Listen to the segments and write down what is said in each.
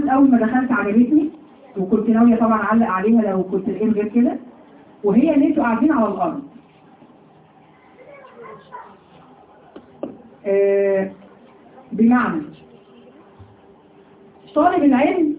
الكورس اول ما دخلت عجبتني وكنت ناويه طبعا اعلق عليها لو كنت لقيت غير كده وهي ان انتوا قاعدين على الارض آه، بمعنى طالب العلم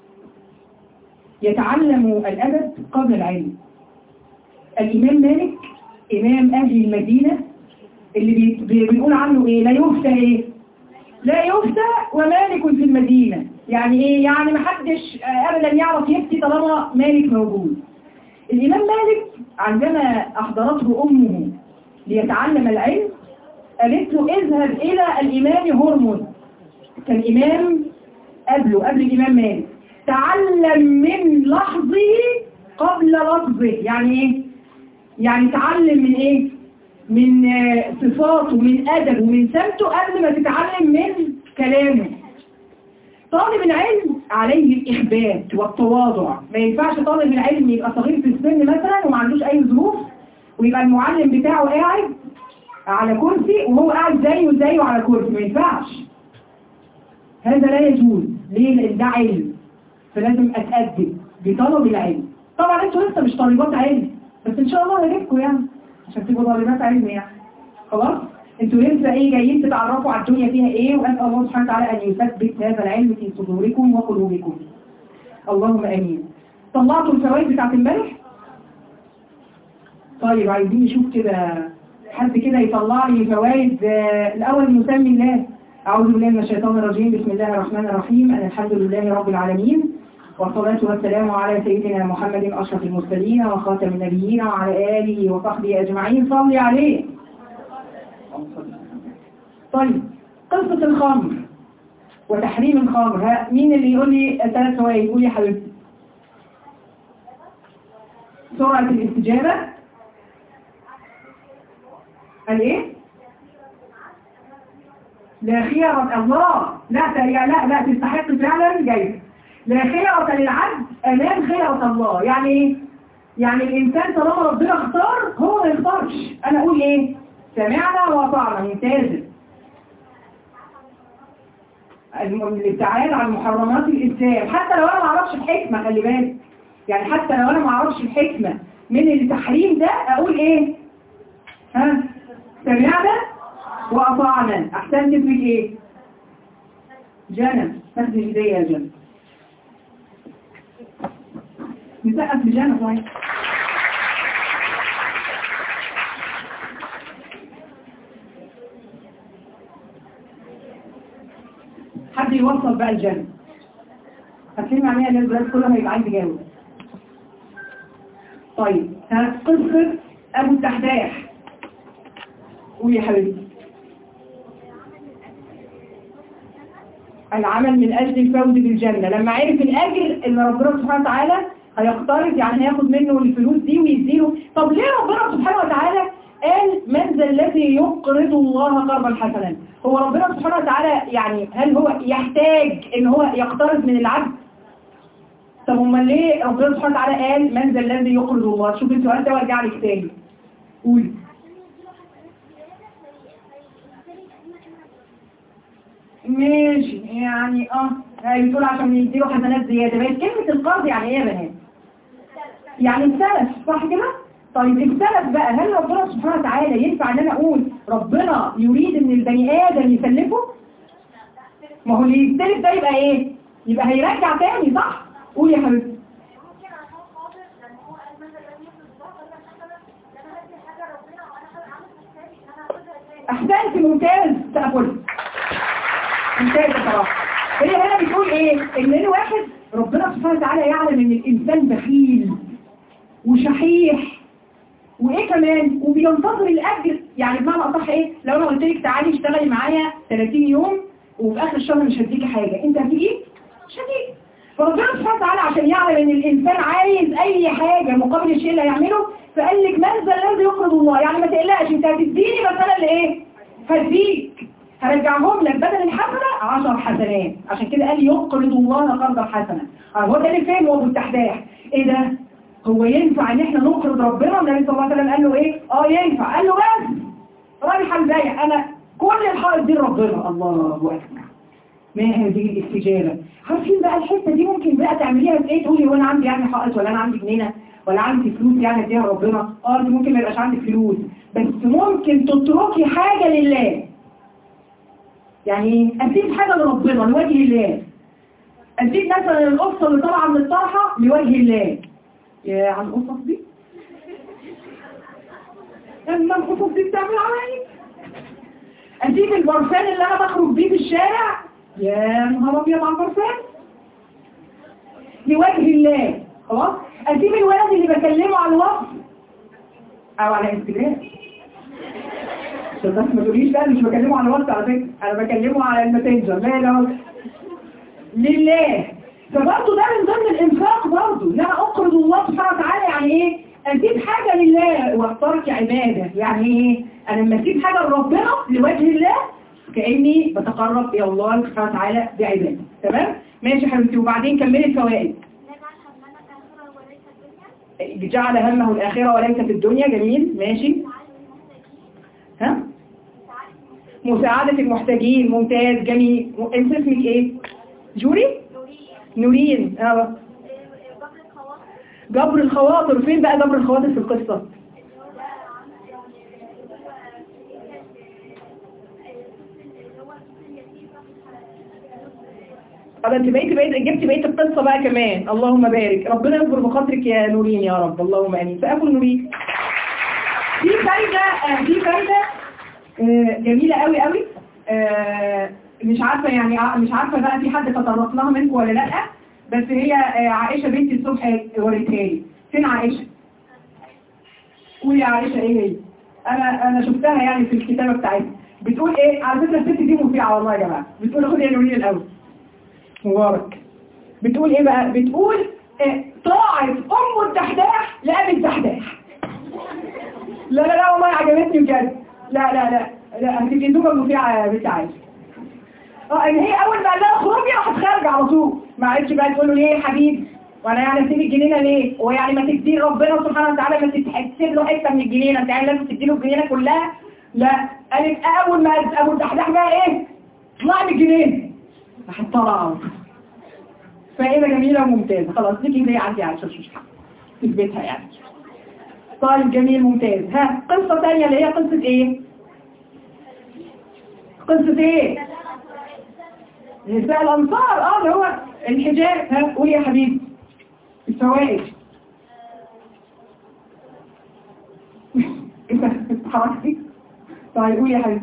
يتعلم الأدب قبل العلم الإمام مالك إمام أهل المدينة اللي بي- بي- بنقول عنه إيه لا يفتى إيه لا يفتى ومالك في المدينة يعني إيه يعني محدش آه، أبدا يعرف يفتي طالما مالك موجود الإمام مالك عندما أحضرته أمه ليتعلم العلم قالت له اذهب إلى الإمام هرمز كان إمام قبله قبل الإمام مالك تعلم من لحظه قبل لفظه يعني إيه؟ يعني تعلم من إيه؟ من آه، صفاته من أدبه من سمته قبل ما تتعلم من كلامه طالب العلم عليه الإخبات والتواضع ما ينفعش طالب العلم يبقى صغير في السن مثلا وما عندوش أي ظروف ويبقى المعلم بتاعه قاعد على كرسي وهو قاعد زيه زيه على كرسي ما ينفعش هذا لا يجوز ليه لان ده علم فلازم اتأدب بطلب العلم طبعا انتوا لسه مش طالبات علم بس ان شاء الله هجيبكم يعني عشان تبقوا طالبات علم يعني خلاص انتوا لسه ايه جايين تتعرفوا على الدنيا فيها ايه واسال الله سبحانه وتعالى ان يثبت هذا العلم في صدوركم وقلوبكم اللهم امين طلعتوا الفوائد بتاعت امبارح طيب عايزين نشوف كده حد كده يطلع لي فوائد آه، الأول نسمي الله أعوذ بالله من الشيطان الرجيم بسم الله الرحمن الرحيم أنا الحمد لله رب العالمين والصلاة والسلام على سيدنا محمد أشرف المرسلين وخاتم النبيين وعلى آله وصحبه أجمعين صلي عليه طيب قصة الخمر وتحريم الخمر ها مين اللي يقول لي ثلاث فوائد يقول لي يا حبيبتي سرعة الاستجابة قال ايه لا خيرة الله لا ت- لا لا, لا تستحق فعلا جايزة لا خيرة للعبد امام خيرة الله يعني ايه يعني الانسان طالما ربنا اختار هو ما يختارش انا اقول ايه سمعنا واطعنا ممتاز الم- الابتعاد عن محرمات الإنسان حتى لو أنا ما أعرفش الحكمة خلي بالك يعني حتى لو أنا ما أعرفش الحكمة من التحريم ده أقول إيه ها سمعنا وأطعنا أحسن تفرق إيه جنى تاخد الهدية يا جنى نسقف لجنى طيب حد يوصل بقى الجنة هتكلم عليها ان البلاد كلها هيبقى عايز يجاوب طيب ها قصة ابو الدحداح قولي يا حبيبتي العمل من اجل الفوز بالجنة لما عرف الاجر ان ربنا سبحانه وتعالى هيقترض يعني هياخد منه الفلوس دي ويديله طب ليه ربنا سبحانه وتعالى قال من ذا الذي يقرض الله قرضا حسنا هو ربنا سبحانه وتعالى يعني هل هو يحتاج ان هو يقترض من العبد طب امال ليه ربنا سبحانه وتعالى قال من ذا الذي يقرض الله شوف السؤال ده وارجع لك تاني قولي ماشي يعني اه هي بتقول عشان يديله حسنات زياده بقت كلمه القرض يعني ايه يا بنات يعني السلف صح كده طيب السلف بقى هل ربنا سبحانه وتعالى ينفع ان انا اقول ربنا يريد ان البني ادم يسلفه ما هو اللي يستلف ده يبقى ايه يبقى هيرجع تاني صح قول يا حبيبتي ممكن عشان خاطر لما هو قال مثلا لم يكن الله قال لك مثلا ده انا هدي حاجه ربنا وانا عامل حسابي ان انا هاخدها تاني احسنت ممتاز تقبل ممتاز بصراحه هي هنا بتقول ايه ان الواحد ربنا سبحانه وتعالى يعلم ان الانسان بخيل وشحيح وايه كمان وبينتظر الاجر يعني بمعنى اصح ايه لو انا قلت لك تعالي اشتغلي معايا 30 يوم وفي اخر الشهر مش هديكي حاجه انت هتيجي مش هتيجي فربنا سبحانه وتعالى عشان يعلم ان الانسان عايز اي حاجه مقابل الشيء اللي هيعمله فقال لك من ذا الذي يقرض الله يعني ما تقلقش انت هتديني مثلا لايه هديك هرجعهم لك بدل الحسنه 10 حسنات عشان كده قال يقرض الله قرضا حسنا اه هو ده اللي فين وابو التحداح ايه ده هو ينفع ان احنا نقرض ربنا النبي صلى الله عليه وسلم قال له ايه اه ينفع قال له بس رايحه البيع انا كل الحائط دي ربنا الله اكبر ما هذه الاستجابة عارفين بقى الحتة دي ممكن بقى تعمليها في ايه تقولي وانا عندي يعني حائط ولا انا عندي جنينة ولا عندي فلوس يعني اديها ربنا اه انت ممكن ما يبقاش عندك فلوس بس ممكن تتركي حاجة لله يعني اسيب حاجة لربنا لوجه الله اسيب مثلا القصة اللي طالعة من الطرحة لوجه الله يا عن القصص دي اما القصص دي بتعمل عمايل اسيب البرفان اللي انا بخرج بيه في الشارع يا نهار ابيض على البرفان لوجه الله خلاص اسيب الولد اللي بكلمه على الوصف او على انستجرام عشان بس ما تقوليش لا مش بكلمه على الواتس على فكره انا بكلمه على الماسنجر لا لا لله فبرضه ده من ضمن الانفاق برضه ان انا اقرض الله سبحانه وتعالى يعني ايه اسيب حاجه لله واختارك عباده يعني ايه انا لما اسيب حاجه لربنا لوجه الله كاني بتقرب الى الله سبحانه وتعالى بعباده تمام ماشي يا حبيبتي وبعدين كملي الفوائد نجعل همنا الآخرة وليس جعل همه الآخرة وليس في الدنيا في الدنيا جميل ماشي ها مساعدة المحتاجين ممتاز جميل انت اسمك ايه جوري نورين اه جبر الخواطر فين بقى جبر الخواطر في القصة طب انت بقيت بقيت جبت بقيت القصة بقى كمان اللهم بارك ربنا يكبر بخاطرك يا نورين يا رب اللهم امين فاكل نورين في فايدة آه، في فايدة آه، جميلة قوي قوي آه، مش عارفة يعني ع- مش عارفة بقى في حد تطرق لها منكم ولا لا بس هي آه، عائشة بنت الصبح وريتها لي فين عائشة قولي يا عائشة ايه هي انا انا شفتها يعني في الكتابة بتاعتها بتقول ايه على فكرة الست دي مفيعة والله يا جماعة بتقول خدي يا نورين الاول مبارك بتقول ايه بقى بتقول إيه طاعة ام الدحداح لابي الدحداح لا لا لا والله عجبتني بجد لا لا لا لا هتبقي زوجة مفيعة يا بنت عايشة اه ان هي اول ما قال لها اخرجي راحت خارجه على طول ما عادش بقى تقول له ليه يا حبيبي وانا يعني اسيب الجنينه ليه هو يعني ما تدي ربنا سبحانه وتعالى ما تسيب له حته من الجنينه انت يعني لازم تدي له الجنينه كلها لا قالت اول ما ابو الدحداح بقى ايه طلع من الجنينه راحت طالعه فايده جميله وممتازه خلاص دي كده عندي على الشاشه تثبتها يعني طيب جميل ممتاز ها قصه ثانيه اللي هي قصه ايه قصه ايه نساء الأنصار اه اللي هو الحجاب ها قول يا حبيبي الفوائد انت اتحركتي طيب قول يا حبيبي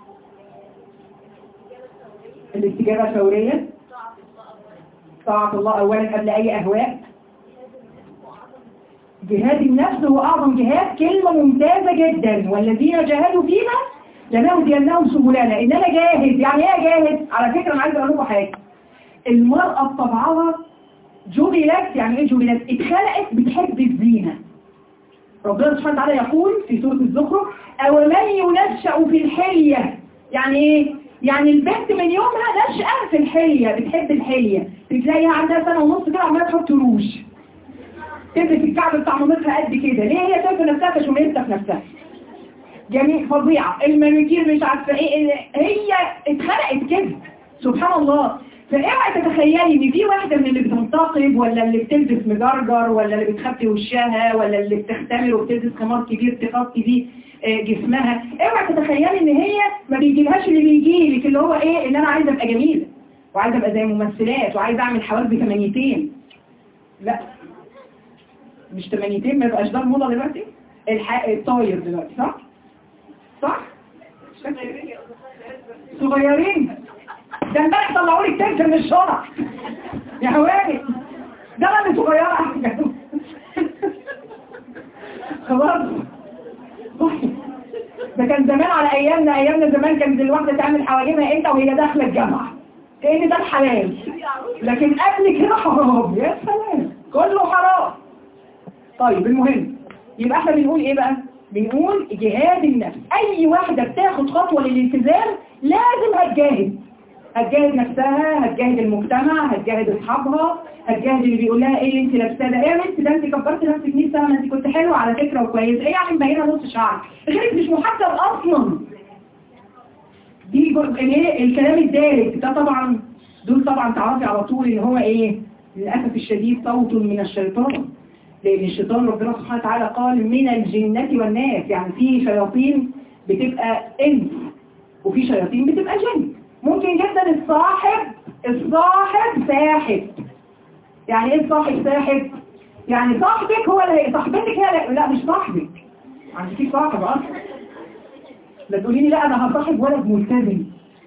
الاستجابة الفورية طاعة الله أولا قبل أي أهواء جهاد النفس هو أعظم جهاد كلمة ممتازة جدا والذين جاهدوا فينا لنهدينهم سبلنا إن أنا جاهد يعني إيه جاهد على فكرة أنا عايز أقول لكم حاجة المرأة بطبعها جبلت يعني إيه جبلت اتخلقت بتحب الزينة ربنا سبحانه وتعالى يقول في سورة الزخرف أو من ينشأ في الحلية يعني إيه؟ يعني البنت من يومها نشأة في الحلية بتحب الحلية بتلاقيها عندها سنة ونص كده عمالة تحط روج تلبس الكعب بتاع مامتها قد كده ليه هي شايفه نفسها كشميلتها في نفسها جميل فظيعة المانيكير مش عارفة ايه هي اتخلقت كده سبحان الله فاوعي تتخيلي ان في واحدة من اللي بتنتقب ولا اللي بتلبس مجرجر ولا اللي بتخبي وشها ولا اللي بتختمر وبتلبس خمار كبير تغطي بيه آه، جسمها اوعي تتخيلي ان هي ما بيجيلهاش اللي بيجيلك اللي هو ايه ان انا عايزة ابقى جميلة وعايزة ابقى زي ممثلات وعايزة اعمل حواجبي ثمانيتين لا مش ثمانيتين ما يبقاش ده الموضة دلوقتي الح... الطاير دلوقتي صح؟ صح؟ صغيرين ده امبارح طلعوا لي التنك من الشرع يا حوالي ده انا اللي صغيرة خلاص ده كان زمان على ايامنا ايامنا زمان كانت الواحدة تعمل حواجبها امتى وهي داخلة الجامعة كأن ده الحلال لكن قبل كده حرام يا سلام كله حرام طيب المهم يبقى احنا بنقول ايه بقى بنقول جهاد النفس اي واحدة بتاخد خطوة للالتزام لازم هتجاهد هتجاهد نفسها هتجاهد المجتمع هتجاهد اصحابها هتجاهد اللي بيقول لها ايه اللي انت لابساه ده ايه يا بنت ده انت كبرت نفسك 100 سنه ما انت كنت حلوه على فكره وكويسه ايه يعني مبينه نص شعر غيرك مش محجب اصلا دي جزء ايه الكلام الدارج ده طبعا دول طبعا تعرفي على طول ان هو ايه للاسف الشديد صوت من الشيطان لان الشيطان ربنا سبحانه وتعالى قال من الجنة والناس يعني في شياطين بتبقى انس وفي شياطين بتبقى جن ممكن جدا الصاحب الصاحب ساحب يعني ايه الصاحب ساحب يعني صاحبك هو اللي صاحبتك هي اللي- لا مش صاحبك يعني في صاحب اصلا لا تقولي لي لا انا هصاحب ولد ملتزم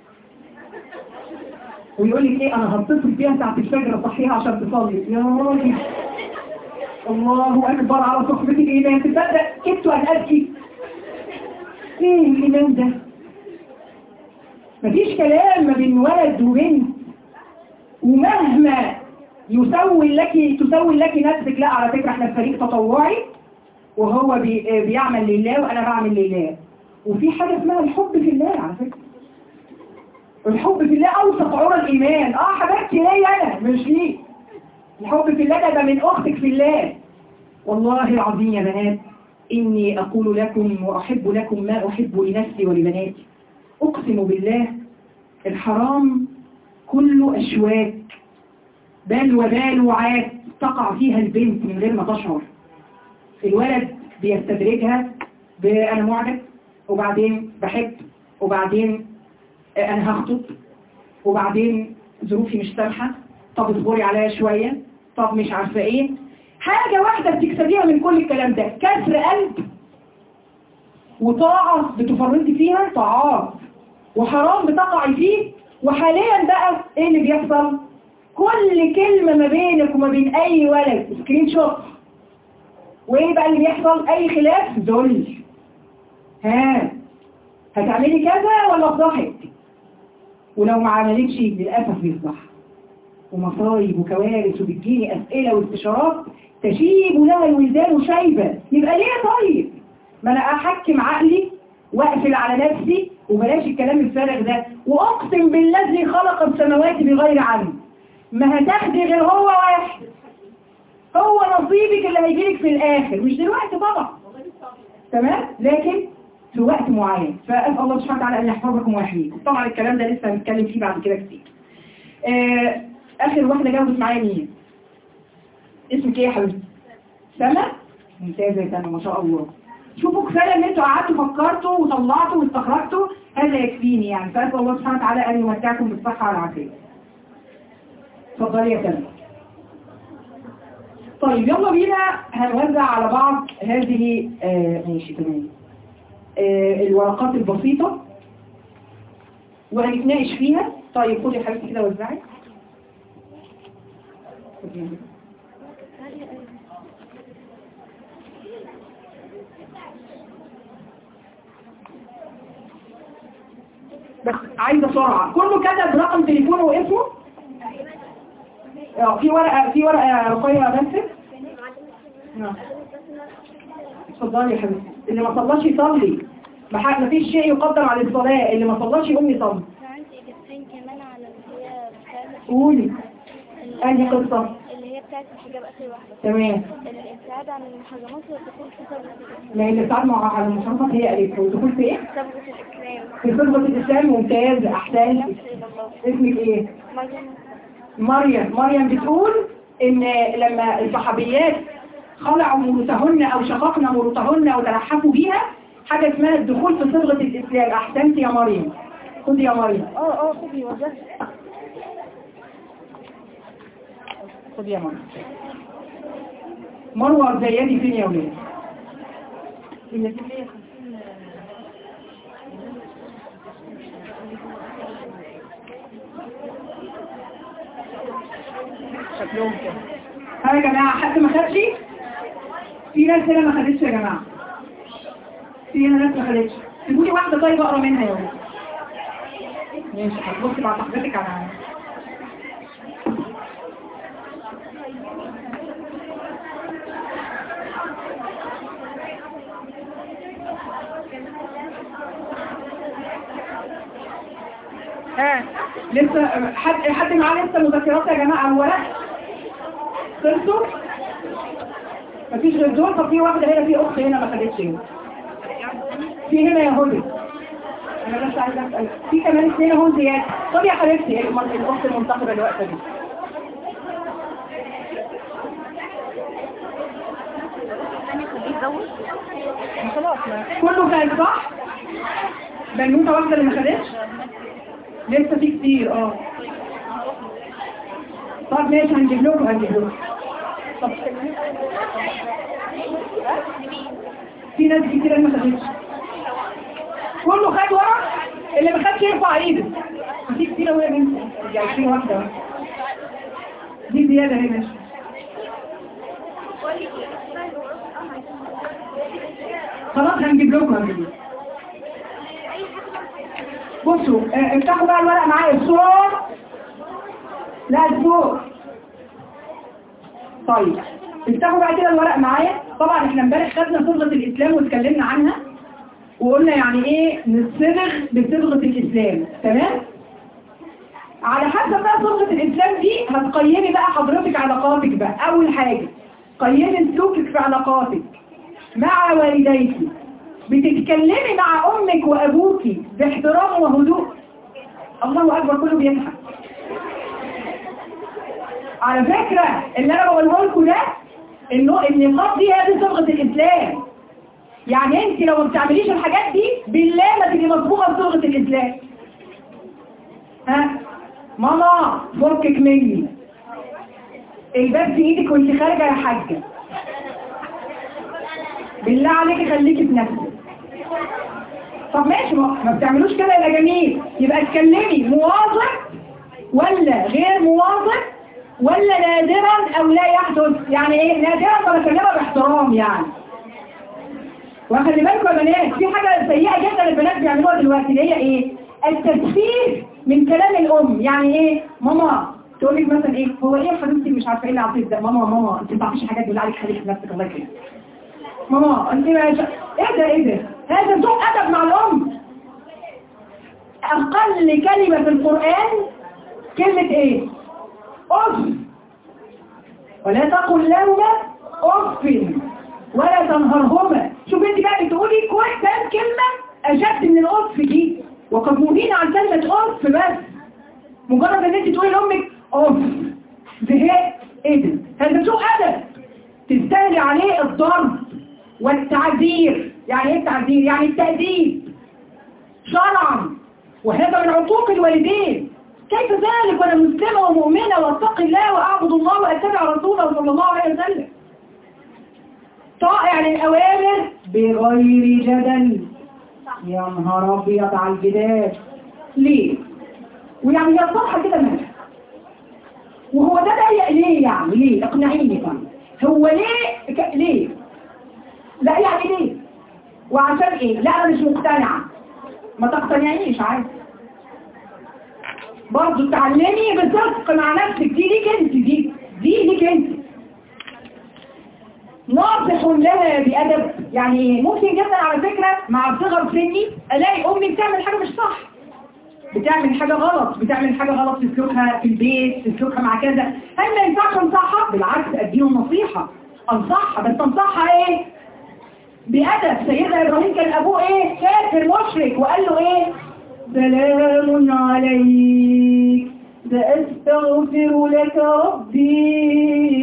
ويقول لك ايه انا هتصل بيها ساعة الفجر اصحيها عشان تصلي يا راجل الله اكبر على صحبتك الايمان تصدق كنت ان ابكي ايه الايمان ده مفيش كلام ما بين ولد وبنت ومهما يسوي لك تسوي لك نفسك لا على فكرة احنا في فريق تطوعي وهو بي بيعمل لله وانا بعمل لله وفي حاجة اسمها الحب في الله على فكرة الحب في الله اوثق عرى الايمان اه حبيبتي ليا انا مش ليه الحب في الله ده, ده من اختك في الله والله العظيم يا بنات اني اقول لكم واحب لكم ما احب لنفسي ولبناتي اقسم بالله الحرام كله اشواك بل وبال وعات تقع فيها البنت من غير ما تشعر الولد بيستدرجها بأنا معجب وبعدين بحب وبعدين آه، أنا هخطب وبعدين ظروفي مش سامحة طب اصبري عليا شوية طب مش عارفة ايه حاجة واحدة بتكسبيها من كل الكلام ده كسر قلب وطاعة بتفرطي فيها طاعات وحرام بتقعي فيه وحاليا بقى ايه اللي بيحصل كل كلمة ما بينك وما بين اي ولد سكرين شوت وايه بقى اللي بيحصل اي خلاف ذل ها هتعملي كذا ولا افضحك ولو ما عملتش للاسف بيفضح ومصايب وكوارث وبتجيني اسئله واستشارات تشيب لها الولدان شيبه يبقى ليه طيب ما انا احكم عقلي واقفل على نفسي وبلاش الكلام الفارغ ده واقسم بالذي خلق السماوات بغير علم ما هتاخدي غير هو واحد هو نصيبك اللي هيجيلك في الاخر مش دلوقتي طبعا تمام لكن في وقت معين فاسال الله سبحانه وتعالى ان يحفظكم ويحميكم طبعا الكلام ده لسه هنتكلم فيه بعد كده كتير آه اخر واحده جاوبت معايا مين اسمك ايه يا حبيبتي سما ممتازه يا سما ما شاء الله شوفوا كفايه ان انتوا قعدتوا فكرتوا وطلعتوا واستخرجتوا هذا يكفيني يعني فاسال الله سبحانه وتعالى ان يمتعكم بالصحه والعافيه اتفضلي يا سما طيب يلا بينا هنوزع على بعض هذه آه ماشي تمام آه الورقات البسيطة وهنتناقش فيها طيب خدي يا حبيبتي كده وزعي خدي. بس عايزة سرعة كله كتب رقم تليفونه واسمه اه في ورقة في ورقة رقية بنسك نعم اتفضلي يا حبيبتي اللي ما صلاش يصلي ما حد- ما فيش شيء يقدر على الصلاة اللي ما صلاش يقوم يصلي أنا عندي إجابتين كمان على اللي هي بتاعت قولي انهي قصة اللي هي بتاعت الحجاب آخر واحدة تمام الابتعاد عن المحرمات والدخول في صبغة الإسلام ما هي اللي بتاعت مع على المشرفات هي قالت له دخول في ايه؟ صبغة الإسلام في صبغة الإسلام ممتاز أحسن نفس إلى الله اسمك ايه؟ مريم مريم مريم بتقول ان لما الصحابيات خلعوا مروطهن او شققن مروطهن وتلحفوا بيها حاجة اسمها الدخول في صبغة الإسلام أحسنت يا مريم خدي يا مريم اه اه خدي وزرت خدي يا مريم مروة زيادي فين يا ولاد شكلهم كده ها يا جماعة حد ما خدش في ناس هنا ما خدتش يا جماعة في هنا ناس ما خدتش سيبولي واحدة طيب اقرا منها يا ولاد ماشي هتبصي مع صاحبتك على ها لسه حد حد معاه لسه مذكرات يا جماعه على الورق خلصوا مفيش غير دول طب في واحده هنا في اخت هنا ما خدتش هنا في هنا يا هدى انا بس عايزه اسال في كمان اثنين اهو زياده طب يا حبيبتي الم- الاخت المنتخبه الوقت دي خلاص ما كله كان صح بنوته واحده اللي ما خدتش لسه في كتير اه طب ماشي هنجيب لكم هنجيب لكم طب في ناس كتير ما خدتش كله خد ورا اللي ما خدش يرفع ايده في كتير قوي يا بنتي دي 20 واحده أهو. دي زياده اهي ماشي خلاص هنجيب لكم هنجيب لكم بصوا آه، افتحوا بقى الورق معايا الصوت لا الصوت طيب افتحوا بقى كده الورق معايا طبعا احنا امبارح خدنا صبغه الاسلام واتكلمنا عنها وقلنا يعني ايه نصبغ بصبغه الاسلام تمام على حسب بقى صبغه الاسلام دي هتقيمي بقى حضرتك علاقاتك بقى اول حاجه قيمي سلوكك في علاقاتك مع والديك بتتكلمي مع امك وابوك باحترام وهدوء الله اكبر كله بيضحك على فكرة اللي انا بقوله لكم ده انه النقاط دي هذه صبغة الاسلام يعني انت لو ما بتعمليش الحاجات دي بالله ما تبقي مصبوغة بصبغة الاسلام ها ماما فكك مني الباب في ايدك وانت خارجة يا حاجة بالله عليك خليكي في نفسك طب ماشي ما ما بتعملوش كده يبقى جميل يبقى اتكلمي مواظب ولا غير مواظب ولا نادرا او لا يحدث يعني ايه نادرا ولا كلمه باحترام يعني وخلي بالكم يا بنات في حاجه سيئه جدا البنات بيعملوها دلوقتي اللي هي ايه التسفيه من كلام الام يعني ايه ماما تقول لك مثلا ايه هو ايه يا حبيبتي مش عارفه ايه اللي عطيت ده ماما ماما انت ما تعرفيش حاجات بالله عليك خليك في نفسك الله يكرمك ماما انت ما شا... ايه ده ايه ده هذا سوء ادب مع الام اقل كلمه في القران كلمه ايه اف ولا تقل لهما اف ولا تنهرهما شوف انت بقى بتقولي كويس ده كلمه اشد من الاف دي وقد نهينا عن كلمه اف بس مجرد ان انت تقولي لامك اف زهقت ايه ده هذا سوء ادب تستاهلي عليه الضرب والتعذير يعني ايه التعذير يعني التأديب شرعا وهذا من عقوق الوالدين كيف ذلك وانا مسلمة ومؤمنة واتقي الله واعبد الله واتبع رسوله صلى الله عليه وسلم طائع للأوامر بغير جدل يا نهار ابيض على الجدال ليه ويعني هي الصفحة كده ماشي وهو ده ضيق ليه يعني ليه اقنعيني طيب هو ليه ك... ليه لا يعني ليه وعشان ايه لا انا مش مقتنعة ما تقتنعيش عادي برضه تعلمي بصدق مع نفسك دي ليك انت دي دي ليك انت ناصح لها بأدب يعني ايه ممكن جدا على فكرة مع صغر سني الاقي امي بتعمل حاجة مش صح بتعمل حاجة غلط بتعمل حاجة غلط في سلوكها في البيت في سلوكها مع كذا هل ما ينفعش انصحها بالعكس اديله نصيحة انصحها بس انصحها ايه بأدب سيدنا إبراهيم كان أبوه إيه كافر مشرك وقال له إيه سلام عليك سأستغفر لك ربي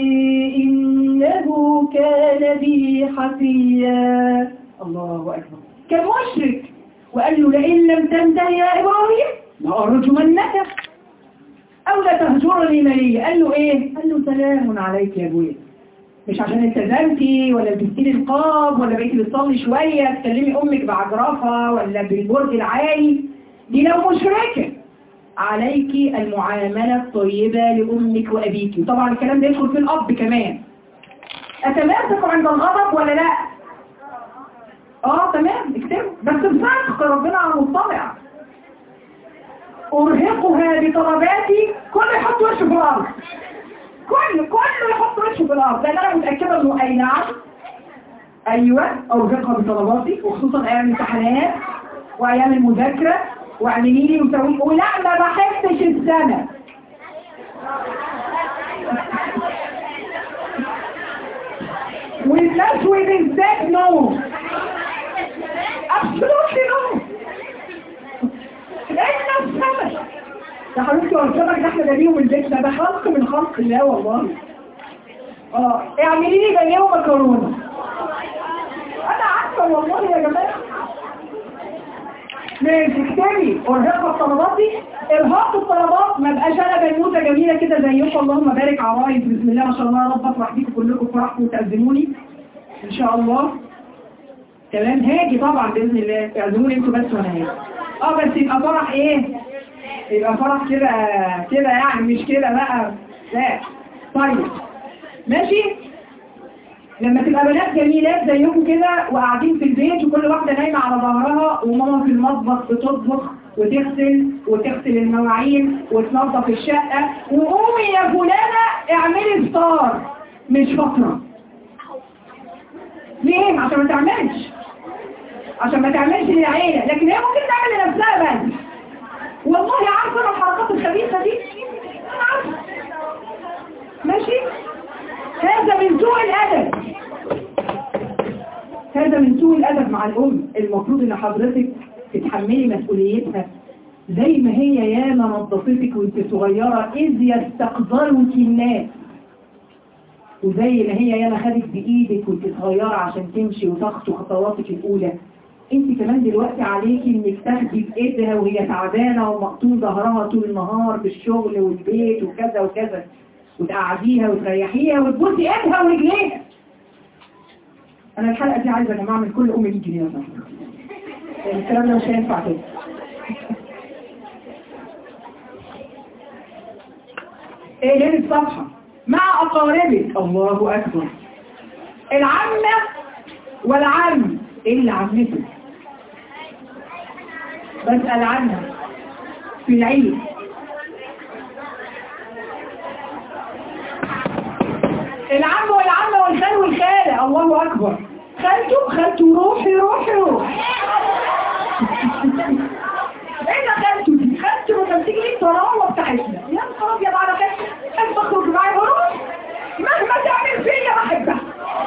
إنه كان بي حفيا الله أكبر كان مشرك وقال له لئن لم تنتهي يا إبراهيم لأرجمنك أو لا تهجرني مليا قال له إيه قال له سلام عليك يا أبويا مش عشان التزمتي ولا لبستي القاب ولا بقيتي بتصلي شوية تكلمي امك بعجرفة ولا بالبرج العالي دي لو مشركة عليك المعاملة الطيبة لأمك وأبيك طبعا الكلام ده يدخل في الأب كمان أتماسك عند الغضب ولا لا اه تمام اكتبوا بس بصدق ربنا على مطلع أرهقها بطلباتي كل يحط وشه في الأرض كل كله يحط وشه في الارض لان انا متاكده انه اي نعم ايوه ارهقها بطلباتي وخصوصا ايام الامتحانات وايام المذاكره واعملي لي وسوي ولا ما بحبش السنه والناس وبالذات نو absolutely no ده حضرتك وصلك ده احنا ده ليهم البيت ده ده خلق من خلق الله والله اه اعملي لي بانيه مكرونه انا عارفه والله يا جماعه ماشي اكتبي ارهاق الطلبات دي ارهاق الطلبات ما بقاش انا بنوته جميله كده زيكم اللهم بارك عرايس بسم الله ما شاء الله يا رب افرح بيكم كلكم فرحكم وتأذنوني ان شاء الله تمام هاجي طبعا باذن الله تعزموني انتوا بس وانا هاجي اه بس يبقى فرح ايه يبقى فرح كده كده يعني مش كده بقى لا طيب ماشي لما تبقى بنات جميلات زيكم كده وقاعدين في البيت وكل واحدة نايمة على ظهرها وماما في المطبخ بتطبخ وتغسل وتغسل المواعين وتنظف الشقة وقومي يا فلانة اعملي فطار مش فترة ليه؟ عشان ما تعملش عشان ما تعملش للعيلة لكن هي ممكن تعمل لنفسها بس والله عارفة أنا الحركات الخبيثة دي أنا عارفة ماشي هذا من سوء الأدب هذا من سوء الأدب مع الأم المفروض إن حضرتك تتحملي مسؤوليتها زي ما هي ياما نظفتك وانت صغيرة إذ يستقدرك الناس وزي ما هي ياما خدت بإيدك وانت صغيرة عشان تمشي وتخطو خطواتك الأولى انت كمان دلوقتي عليكي انك تاخدي بإيدها وهي تعبانة ومقطوع ظهرها طول النهار في الشغل والبيت وكذا وكذا وتقعديها وتريحيها وتبوسي ايدها ورجليها انا الحلقة دي عايزة يا جماعة من كل ام 100 جنيه يا صاحبي الكلام ده مش هينفع كده ايه هنا الصفحة مع اقاربك الله اكبر العمة والعم ايه اللي عمته بسأل عنها في العيد العم والعمة والخال والخالة الله أكبر خالته خالته روحي روحي روحي ايه خالته دي خالته لما بتيجي لي الطراوة بتاعتنا يا نهار ابيض على خالته احب اخرج معايا بروح مهما تعمل فيا بحبها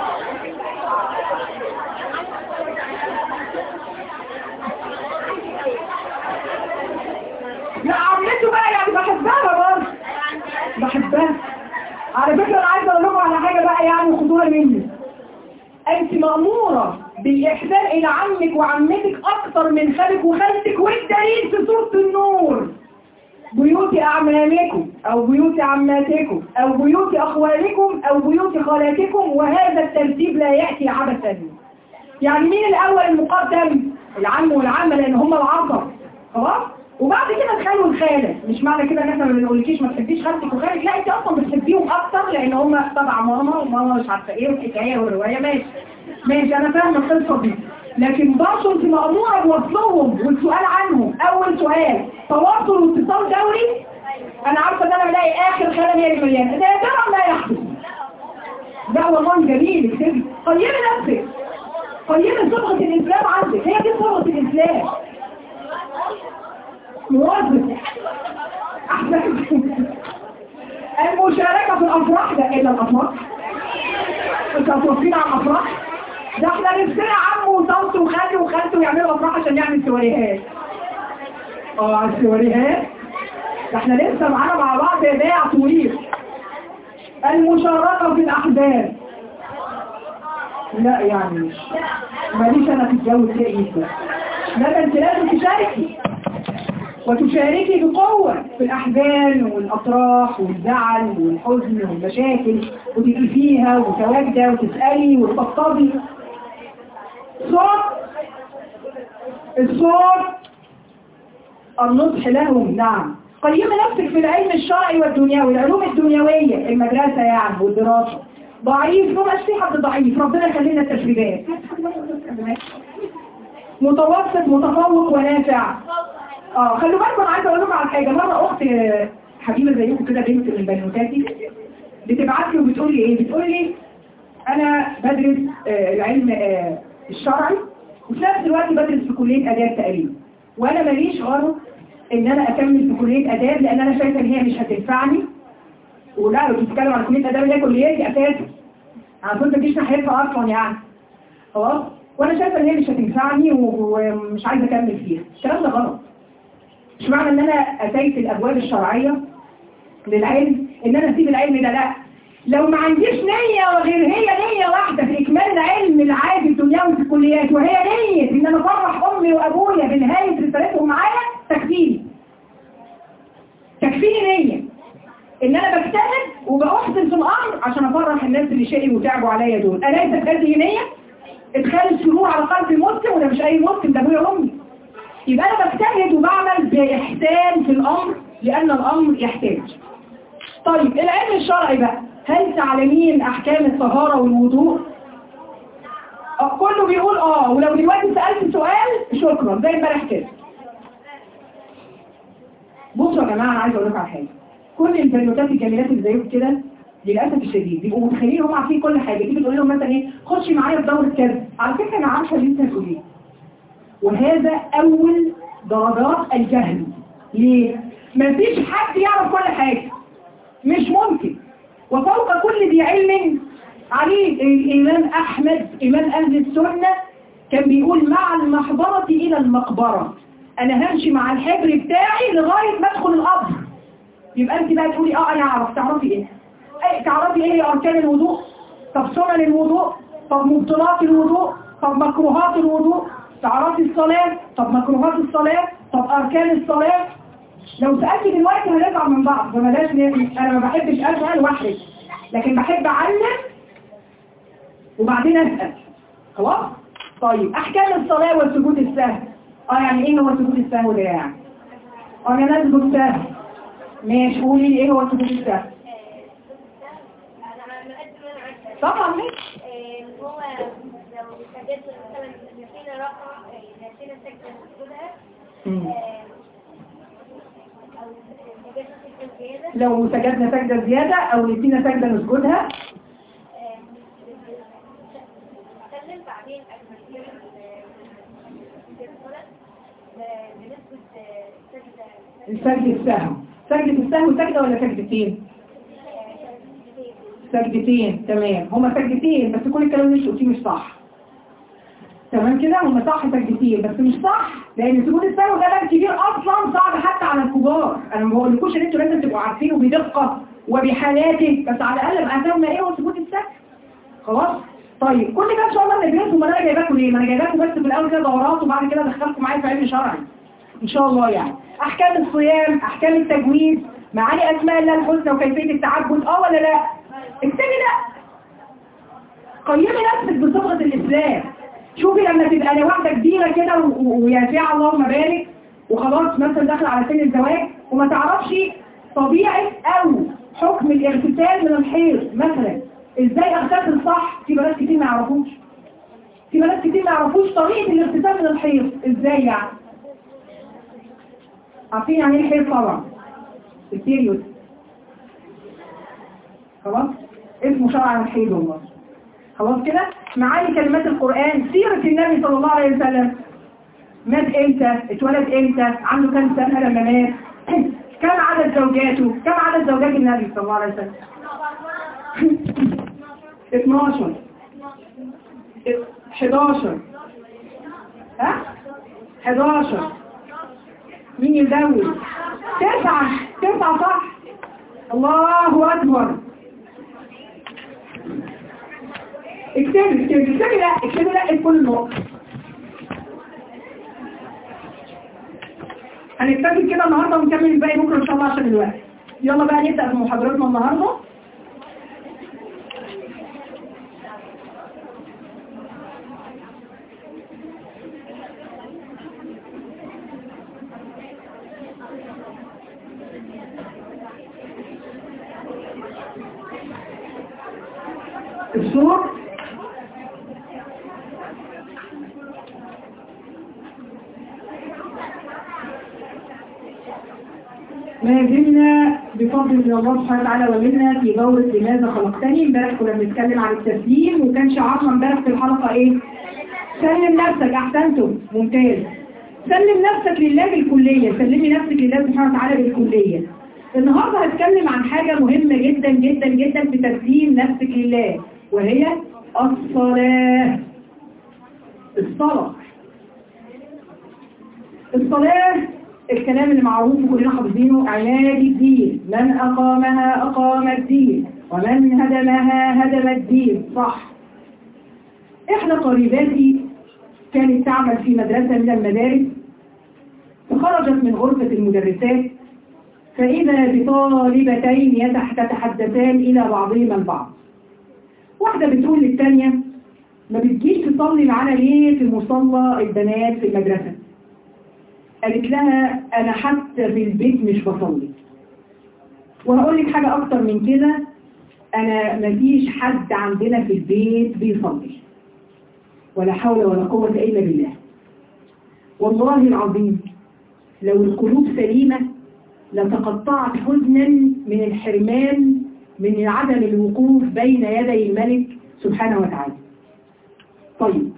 لا عمته بقى يعني بحبها برضه بحبها على فكرة أنا عايزة أقول لكم على حاجة بقى يعني خدوها مني أنت مأمورة بالإحسان إلى عمك وعمتك أكثر من خالك وخالتك والدليل في سورة النور بيوت أعمامكم أو بيوت عماتكم أو بيوت أخوالكم أو بيوت خالاتكم وهذا الترتيب لا يأتي عبثا يعني مين الأول المقدم العم والعمة لأن هم العصر خلاص وبعد كده الخال والخالة مش معنى كده ان احنا ما بنقولكيش ما تحبيش خالتك وخالك لا انت اصلا بتحبيهم اكتر لان هم تبع ماما وماما مش عارفه ايه والحكايه والروايه ماشي ماشي انا فاهمه القصه دي لكن برضه انت ماموره بوصلهم والسؤال عنهم اول سؤال تواصل واتصال دوري انا عارفه ان انا بلاقي اخر خاله هي اللي مليانه ده ترى لا يحدث لا والله جميل اكتبي قيمي نفسك قيمي صبغه الاسلام عندك هي دي صبغه الاسلام موظف احسن المشاركة في الافراح ده الا الافراح انت هتوفينا على الافراح ده احنا نفسنا عم وطنط وخالي وخالته يعملوا افراح عشان نعمل سواريهات اه على السواريهات ده احنا لسه معانا مع بعض بيع طويل المشاركة في الاحزاب لا يعني مش ماليش انا في الجو الكئيب ده لا ده انت لازم تشاركي وتشاركي بقوة في الأحزان والأطراح والزعل والحزن والمشاكل وتبقي فيها ومتواجدة وتسألي وتطبطبي صوت الصوت النصح لهم نعم قيمي نفسك في العلم الشرعي والدنيوي العلوم الدنيوية المدرسة يعني والدراسة ضعيف ما بقاش في حد ضعيف ربنا يخلينا التشريبات متوسط متفوق ونافع اه خلوا بالكم انا عايزه اقول لكم على حاجه مره اخت حبيبه زيكم كده بنت من بنوتاتي بتبعت لي وبتقول لي ايه بتقول لي انا بدرس آه العلم آه الشرعي وفي نفس الوقت بدرس في كليه اداب تقريبا وانا ماليش غرض ان انا اكمل في كليه اداب لان انا شايفه ان هي مش هتنفعني ولا لو بتتكلم عن كليه اداب اللي هي كليتي اساسا انا كنت مفيش ناحيتها اصلا يعني خلاص وانا شايفه ان هي مش هتنفعني ومش عايزه اكمل فيها الكلام ده غلط مش معنى ان انا اتيت الابواب الشرعية للعلم ان انا اسيب العلم ده لا لو ما عنديش نية وغير هي نية واحدة في اكمال العلم العادي الدنيوي في الكليات وهي نية ان انا افرح امي وابويا بنهاية رسالتهم معايا تكفيني تكفيني نية ان انا بجتهد وبأحسن في الامر عشان افرح الناس اللي شقي وتعبوا عليا دول اليست هذه نية ادخال السرور على قلب المسلم وده مش اي مسلم ده ابويا وامي يبقى انا بجتهد وبعمل باحسان في الامر لان الامر يحتاج طيب العلم الشرعي بقى هل تعلمين احكام الطهارة والوضوء آه، كله بيقول اه ولو دلوقتي سألت سؤال شكرا زي امبارح كده بصوا يا جماعة انا عايز اقول لكم على حاجة كل البنوتات الجميلات اللي زيكم كده للاسف الشديد بيبقوا متخيلين هم عارفين كل حاجه تيجي تقول لهم مثلا ايه خشي معايا في دوره كذا على فكره انا عارفه اللي انت هتقوليه وهذا اول درجات الجهل ليه مفيش حد يعرف كل حاجه مش ممكن وفوق كل ذي علم عليه الامام احمد امام اهل السنه كان بيقول مع المحبره الى المقبره انا همشي مع الحبر بتاعي لغايه ما ادخل القبر يبقى انت بقى تقولي اه انا اعرف تعرفي ايه ايه تعرفي ايه هي اركان الوضوء طب سنن الوضوء طب مبطلات الوضوء طب مكروهات الوضوء تعرفي الصلاة طب مكروهات الصلاة طب اركان الصلاة لو سألت دلوقتي هنزعل من بعض فبلاش ن- انا ما بحبش اسأل واحرج لكن بحب اعلم وبعدين اسأل خلاص طيب احكام الصلاة والسجود السهو اه يعني ايه هو سجود السهو ده يعني اه انا نسجد سهو ماشي قولي لي ايه هو سجود السهو طبعا ماشي هو لو سجدت مثلا نسينا رقم نسينا سجدة نسجدها مم. أو سجدنا سجدة زيادة لو سجدنا سجدة زيادة او نسينا سجدة نسجدها سلم بعدين أجمل الصلاة بنسبة سجدة سجدة السهو سجدة السهو سجدة ولا سجدتين سجدتين تمام هما سجدتين بس كل الكلام اللي انت قلتيه مش صح تمام كده هما صح سجدتين بس مش صح لان سجود السهو ده بقى كبير اصلا صعب حتى على الكبار انا ما بقولكوش ان انتوا لازم تبقوا عارفينه بدقه وبحالاته بس على الاقل ابقى فاهمه ايه هو سجود السهو خلاص طيب كل ده ان شاء الله ندرسه ما انا جايباكم ليه ما انا جايباكم بس في الاول كده دورات وبعد كده ادخلكم معايا في علم شرعي ان شاء الله يعني احكام الصيام احكام التجويد معاني اسماء الله الحسنى وكيفيه التعبد اه ولا لا اكتبي لا قيمي نفسك بصبغه الاسلام شوفي لما تبقى لو واحده كبيره كده و- و- ويا فيها اللهم بارك وخلاص مثلا داخله على سن الزواج وما تعرفش طبيعه او حكم الاغتسال من الحيض مثلا ازاي اغتسل صح في بنات كتير ما يعرفوش في بنات كتير ما يعرفوش طريقه الاغتسال من الحيض ازاي يعني عارفين يعني ايه الحيض طبعا البيريود خلاص اسمه شرع الحيض والله خلاص كده معاني كلمات القرآن سيرة النبي صلى الله عليه وسلم مات امتى اتولد امتى عنده كام سنة لما مات كم عدد زوجاته كم عدد زوجات النبي صلى الله عليه وسلم 12 11 ها 11 مين يزود تسعة تسعة صح الله أكبر اكتبي اكتبي اكتبي لا اكتبي لا كل نقطة هنكتفي كده النهاردة ونكمل الباقي بكرة ان شاء الله عشان الوقت يلا بقى نبدأ في محاضرتنا النهاردة الصور ما زلنا بفضل من الله سبحانه وتعالى ومنا في دورة لماذا خلقتني امبارح كنا بنتكلم عن التسليم وكان شعارنا امبارح في الحلقة ايه؟ سلم نفسك احسنتم ممتاز سلم نفسك لله بالكلية سلمي نفسك لله سبحانه وتعالى بالكلية النهاردة هتكلم عن حاجة مهمة جدا جدا جدا في تسليم نفسك لله وهي الصلاة الصلاة الصلاة الكلام اللي معروف وكلنا حافظينه عماد الدين من أقامها أقام الدين ومن هدمها هدم الدين صح إحدى قريباتي كانت تعمل في مدرسة من المدارس فخرجت من غرفة المدرسات فإذا بطالبتين يتح- تتحدثان إلى بعضهما البعض واحدة بتقول للثانية ما بتجيش تصلي معانا ليه في مصلى البنات في المدرسة قالت لها أنا حتى في البيت مش بصلي وهقول لك حاجة أكتر من كده أنا مفيش حد عندنا في البيت بيصلي ولا حول ولا قوة إلا بالله والله العظيم لو القلوب سليمة لتقطعت حزنا من الحرمان من عدم الوقوف بين يدي الملك سبحانه وتعالى طيب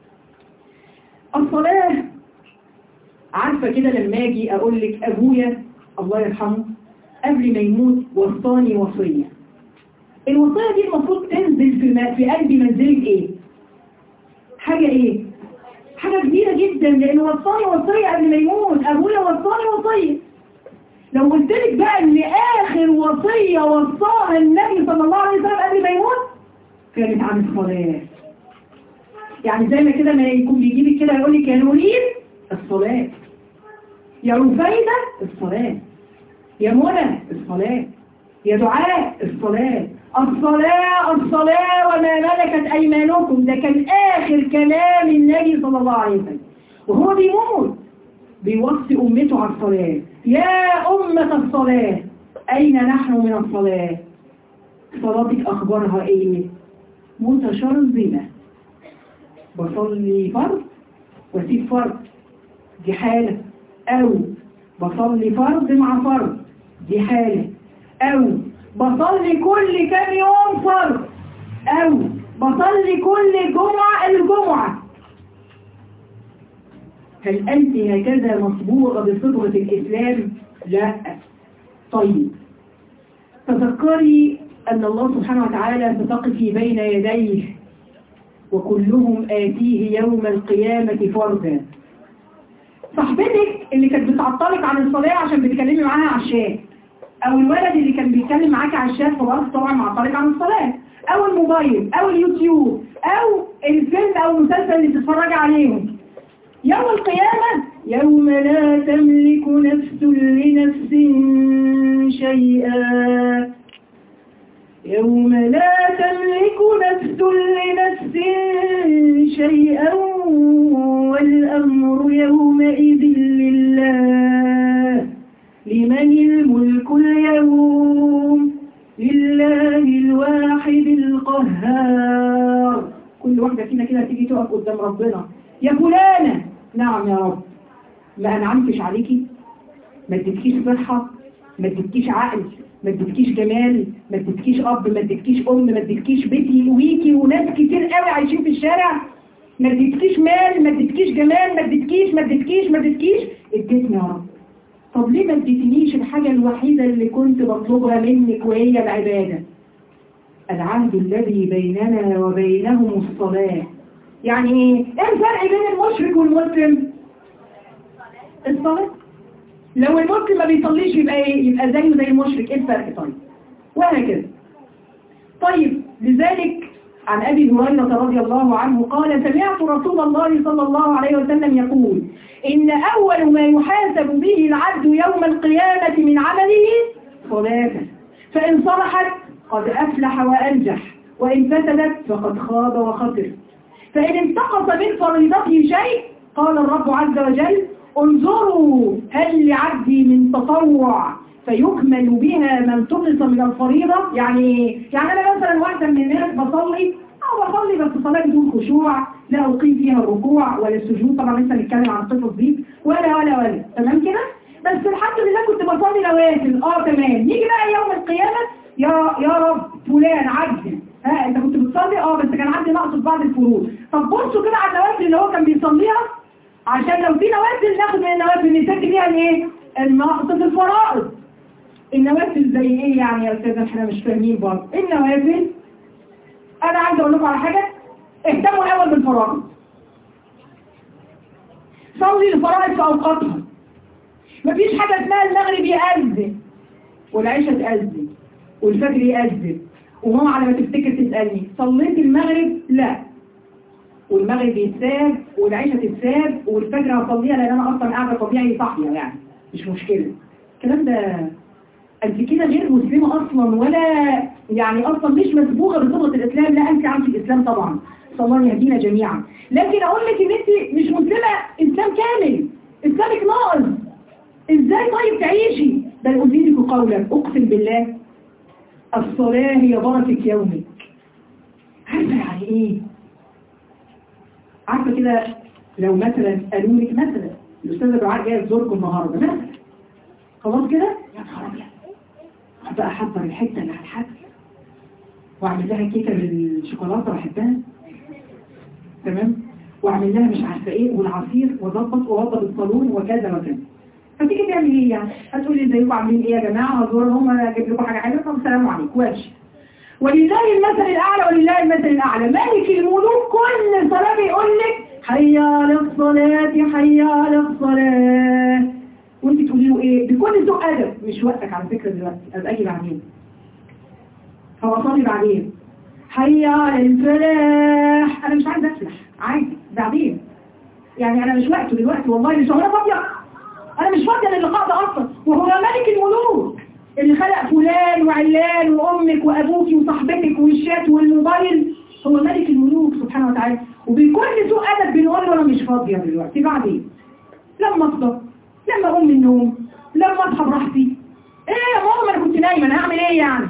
الصلاة عارفة كده لما اجي اقول لك ابويا الله يرحمه قبل ما يموت وصاني وصية الوصية دي المفروض تنزل في, ما في قلبي منزلة ايه حاجة ايه حاجة كبيرة جدا لانه وصاني وصية قبل ما يموت ابويا وصاني وصية لو قلت لك بقى ان اخر وصية وصاها النبي صلى الله عليه وسلم قبل ما يموت كانت عن الصلاة يعني زي ما كده ما يكون بيجيبك كده يقول لك يا نورين الصلاة يا رفيدة الصلاة يا منى الصلاة يا دعاء الصلاة الصلاة الصلاة وما ملكت أيمانكم ده كان آخر كلام النبي صلى الله عليه وسلم وهو بيموت بيوصي أمته على الصلاة يا أمة الصلاة أين نحن من الصلاة صلاتك أخبارها إيه متشرذمة بصلي فرض واسيب فرض دي حالة أو بصلي فرض مع فرض دي حالة أو بصلي كل كام يوم فرض أو بصلي كل جمعة الجمعة هل أنت هكذا مصبوغة بصبغة الإسلام؟ لا طيب تذكري أن الله سبحانه وتعالى ستقفي بين يديه وكلهم آتيه يوم القيامة فردا صاحبتك اللي كانت بتعطلك عن الصلاة عشان بتكلمي معاها على الشات او الولد اللي كان بيتكلم معاك على الشات خلاص طبعا معطلك عن الصلاة او الموبايل او اليوتيوب او الفيلم او المسلسل اللي بتتفرجي عليهم يوم القيامة يوم لا تملك نفس لنفس شيئا يوم لا تملك نفس لنفس شيئا والأمر يومئذ لله لمن الملك اليوم لله الواحد القهار كل واحدة فينا كده تيجي تقف قدام ربنا يا فلانة نعم يا رب ما أنعمتش عليكي ما اديتكيش صحة ما اديتكيش عقل ما اديتكيش جمال ما اديتكيش اب ما اديتكيش ام ما اديتكيش بيتي ويكي وناس كتير قوي عايشين في الشارع ما اديتكيش مال ما اديتكيش جمال ما اديتكيش ما اديتكيش ما اديتكيش اديتني يا رب طب ليه ما اديتنيش الحاجة الوحيدة اللي كنت بطلبها منك وهي العبادة العهد الذي بيننا وبينهم الصلاة يعني ايه ايه الفرق بين المشرك والمسلم الصلاة لو المسلم ما بيصليش يبقى ايه يبقى زيه زي المشرك ايه الفرق طيب وهكذا طيب لذلك عن أبي هريرة رضي الله عنه قال سمعت رسول الله صلى الله عليه وسلم يقول إن أول ما يحاسب به العبد يوم القيامة من عمله صلاته فإن صلحت قد أفلح وأنجح وإن فسدت فقد خاب وخسر فإن انتقص من فريضته شيء قال الرب عز وجل انظروا هل لعبدي من تطوع فيكمل بها ما انتقص من الفريضة يعني يعني أنا مثلا واحدة من الناس بصلي أو بصلي بس صلاة بدون خشوع لا أقيم فيها الركوع ولا السجود طبعا لسه نتكلم عن القصص دي ولا ولا ولا تمام كده بس الحمد لله كنت بصلي نوافل اه تمام نيجي بقى يوم القيامة يا يا رب فلان عبد ها انت كنت بتصلي اه بس كان عندي نقص في بعض الفروض طب بصوا كده على النوافل اللي هو كان بيصليها عشان لو في نوافل ناخد من النوافل نسجل فيها الايه النقص في الفرائض النوافل زي ايه يعني يا استاذ احنا مش فاهمين برضه النوافل انا عايز اقول لكم على حاجه اهتموا الاول بالفرائض صلي الفرائض في اوقاتها مفيش حاجة اسمها المغرب يأذن والعشاء تأذن والفجر يأذن وماما على ما تفتكر تسألني صليت المغرب لا والمغرب يتساب والعشاء تتساب والفجر هصليها لان انا اصلا قاعده طبيعي صاحيه يعني مش مشكله الكلام ده انت كده غير مسلمه اصلا ولا يعني اصلا مش مسبوغه بصبغه الاسلام لا انت عارفه الاسلام طبعا صلى الله يهدينا جميعا لكن اقول لك ان انت مش مسلمه اسلام كامل اسلامك ناقص ازاي طيب تعيشي بل ازيدك قولا اقسم بالله الصلاه هي بركه يومك عارفه يعني ايه عارفه كده لو مثلا قالوا لك مثلا الاستاذه دعاء جايه تزوركم النهارده مثلا خلاص كده يا نهار ابيض بقى احضر الحته اللي هتحط واعمل لها كيكه بالشوكولاته بحبها تمام واعمل لها مش عارفه ايه والعصير واظبط واوضب الصالون وكذا وكذا فتيجي تعمل ايه يعني هتقولي ازيكم عاملين ايه يا جماعه هزورهم انا اجيب لكم حاجه حلوه طب السلام عليكم ماشي ولله المثل الأعلى ولله المثل الأعلى ملك الملوك كل صلاة بيقول لك حي على الصلاة حي على الصلاة وانت تقولي له ايه بكل ذوق أدب مش وقتك على فكرة دلوقتي أبقى أجي بعدين هو أصلي بعدين حي على الفلاح أنا مش عايزة أفلح عادي بعدين يعني أنا مش وقته دلوقتي والله مش هو أنا فاضية أنا مش فاضية للقاء ده أصلا وهو ملك الملوك اللي خلق فلان وعلان وأمك وأبوك وصاحبتك والشات والموبايل هو ملك الملوك سبحانه وتعالى وبكل سوء أدب بنقول له أنا مش فاضية دلوقتي بعدين لما أفضى لما أقوم من النوم لما أصحى براحتي إيه يا ماما أنا كنت نايمة أنا هعمل إيه يعني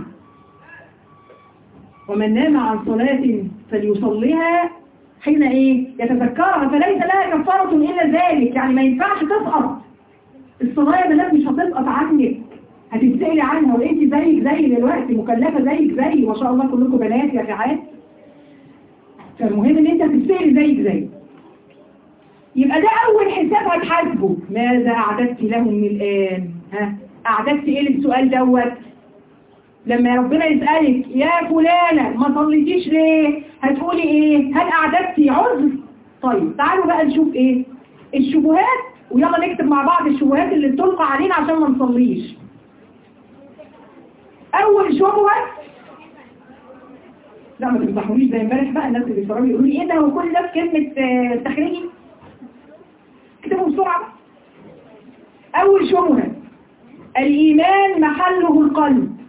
ومن نام عن صلاة فليصليها حين إيه يتذكرها فليس لها كفارة إلا ذلك يعني ما ينفعش تسقط الصلاة يا بنات مش هتسقط عنك هتتسألي عنها وانت زيك زي دلوقتي مكلفة زيك زي ما شاء الله كلكم بنات يا رعايات فالمهم ان انت هتتسألي زيك زي يبقى ده اول حساب هتحاسبه ماذا اعددت لهم من الان ها اعددت ايه للسؤال دوت لما ربنا يسألك يا فلانة ما صليتيش ليه هتقولي ايه هل اعددتي عذر طيب تعالوا بقى نشوف ايه الشبهات ويلا نكتب مع بعض الشبهات اللي بتلقى علينا عشان ما نصليش اول شبهة لا ما تفضحونيش زي امبارح بقى الناس اللي بيصوروا يقولوا لي ايه ده هو كل ده في كلمة آه، تخريجي اكتبوا بسرعة بقى. اول شبهة الايمان محله القلب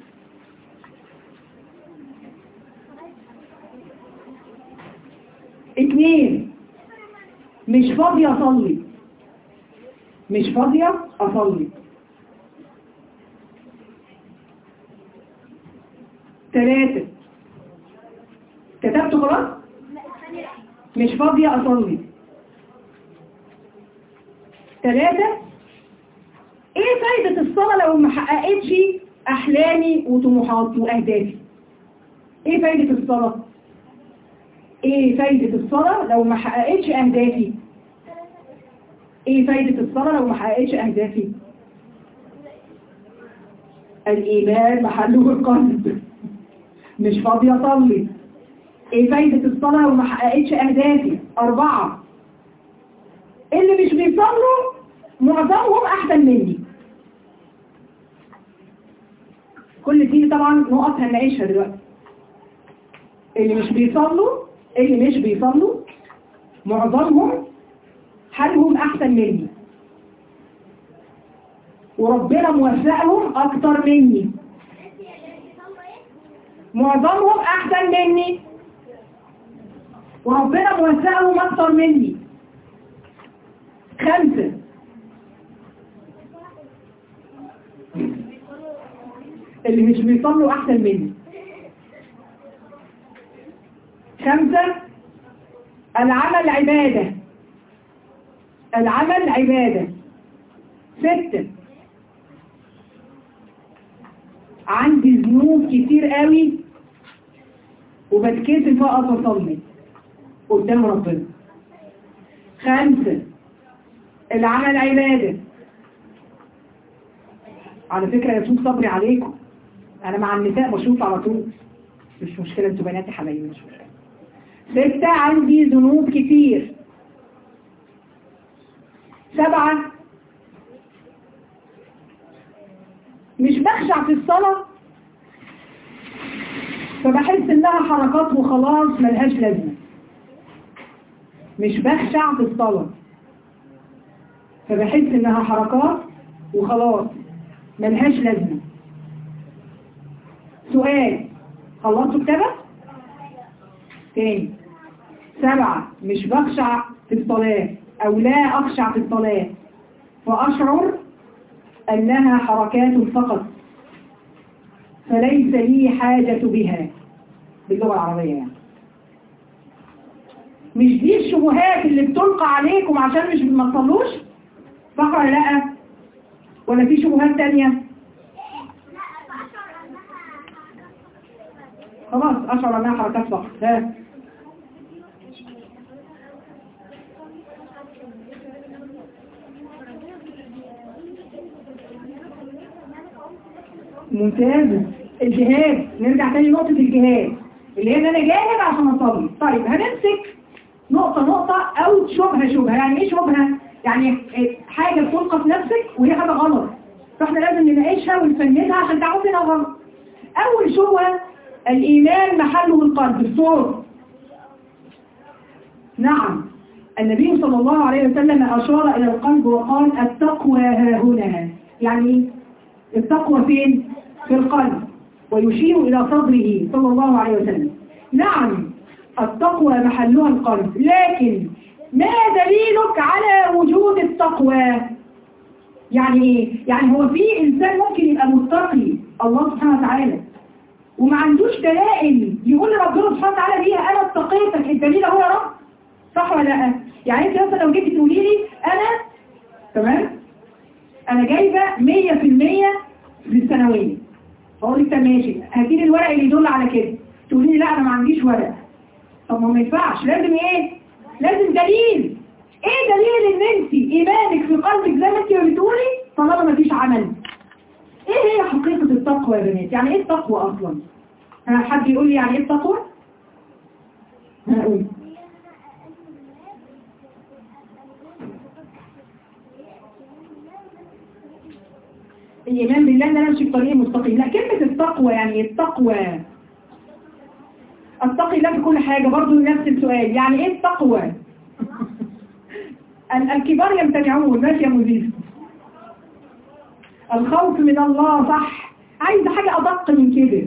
اثنين مش فاضية اصلي مش فاضية اصلي ثلاثة كتبت خلاص مش فاضية أصلي ثلاثة ايه فايدة الصلاة لو ما حققتش أحلامي وطموحاتي وأهدافي ايه فايدة الصلاة ايه فايدة الصلاة لو ما حققتش أهدافي ايه فايدة الصلاة لو ما حققتش أهدافي الإيمان محله القلب مش فاضية أصلي ايه فايدة الصلاة وما حققتش اهدافي اربعة اللي مش بيصلوا معظمهم احسن مني كل دي طبعا نقط هنعيشها دلوقتي اللي مش بيصلوا اللي مش بيصلوا معظمهم حالهم احسن مني وربنا موفقهم اكتر مني معظمهم احسن مني وربنا موسعهم اكتر مني خمسة اللي مش بيصلوا احسن مني خمسة العمل عبادة العمل عبادة ستة عندي ذنوب كتير قوي وبتكسف اقف اصلي قدام ربنا خمسة العمل عبادة على فكرة يسوق صبري عليكم انا مع النساء بشوف على طول مش مشكلة انتوا بناتي حبايبي مش مشكلة ستة عندي ذنوب كتير سبعة مش بخشع في الصلاة فبحس انها حركات وخلاص ملهاش لازمة مش بخشع في الصلاة فبحس انها حركات وخلاص ملهاش لازمة سؤال خلصتوا كتابة؟ تاني سبعة مش بخشع في الصلاة أو لا أخشع في الصلاة فأشعر أنها حركات فقط فليس لي حاجة بها باللغة العربية يعني مش دي الشبهات اللي بتلقى عليكم عشان مش ما تصلوش صح ولا لا ولا في شبهات تانية خلاص أشعر أنها حركات فقط ها ممتاز الجهاد نرجع تاني نقطة الجهاد اللي هي ان انا جاهد عشان اصلي طيب هنمسك نقطة نقطة او شبهة شبهة يعني ايه شبهة يعني حاجة بتلقى في نفسك وهي حاجة غلط فاحنا لازم نناقشها ونفندها عشان تعرف انها غلط اول شبهة الايمان محله القلب الصور نعم النبي صلى الله عليه وسلم اشار الى القلب وقال التقوى ها هنا يعني التقوى فين في القلب ويشير إلى صدره صلى الله عليه وسلم نعم التقوى محلها القلب لكن ما دليلك على وجود التقوى يعني ايه يعني هو في انسان ممكن يبقى متقي الله سبحانه وتعالى وما عندوش دلائل يقول لربنا سبحانه وتعالى بيها انا اتقيتك الدليل هو يا رب صح ولا لا يعني انت مثلا لو جيتي تقولي لي انا تمام انا جايبه 100% للثانويه فاقول لك طب ماشي هاتي لي الورق اللي يدل على كده تقولي لي لا انا ما عنديش ورق طب ما ينفعش لازم ايه لازم دليل ايه دليل ان انت ايمانك في قلبك زي ما انت ما بتقولي طالما ما فيش عمل ايه هي حقيقه التقوى يا بنات يعني ايه التقوى اصلا ها حد يقول لي يعني ايه التقوى هقول الإيمان بالله أن أنا أمشي بطريق مستقيم لا كلمة التقوى يعني التقوى أتقي الله في كل حاجة برضو نفس السؤال يعني إيه التقوى ال- الكبار يمتنعون ماشي يا مدير الخوف من الله صح عايز حاجة أدق من كده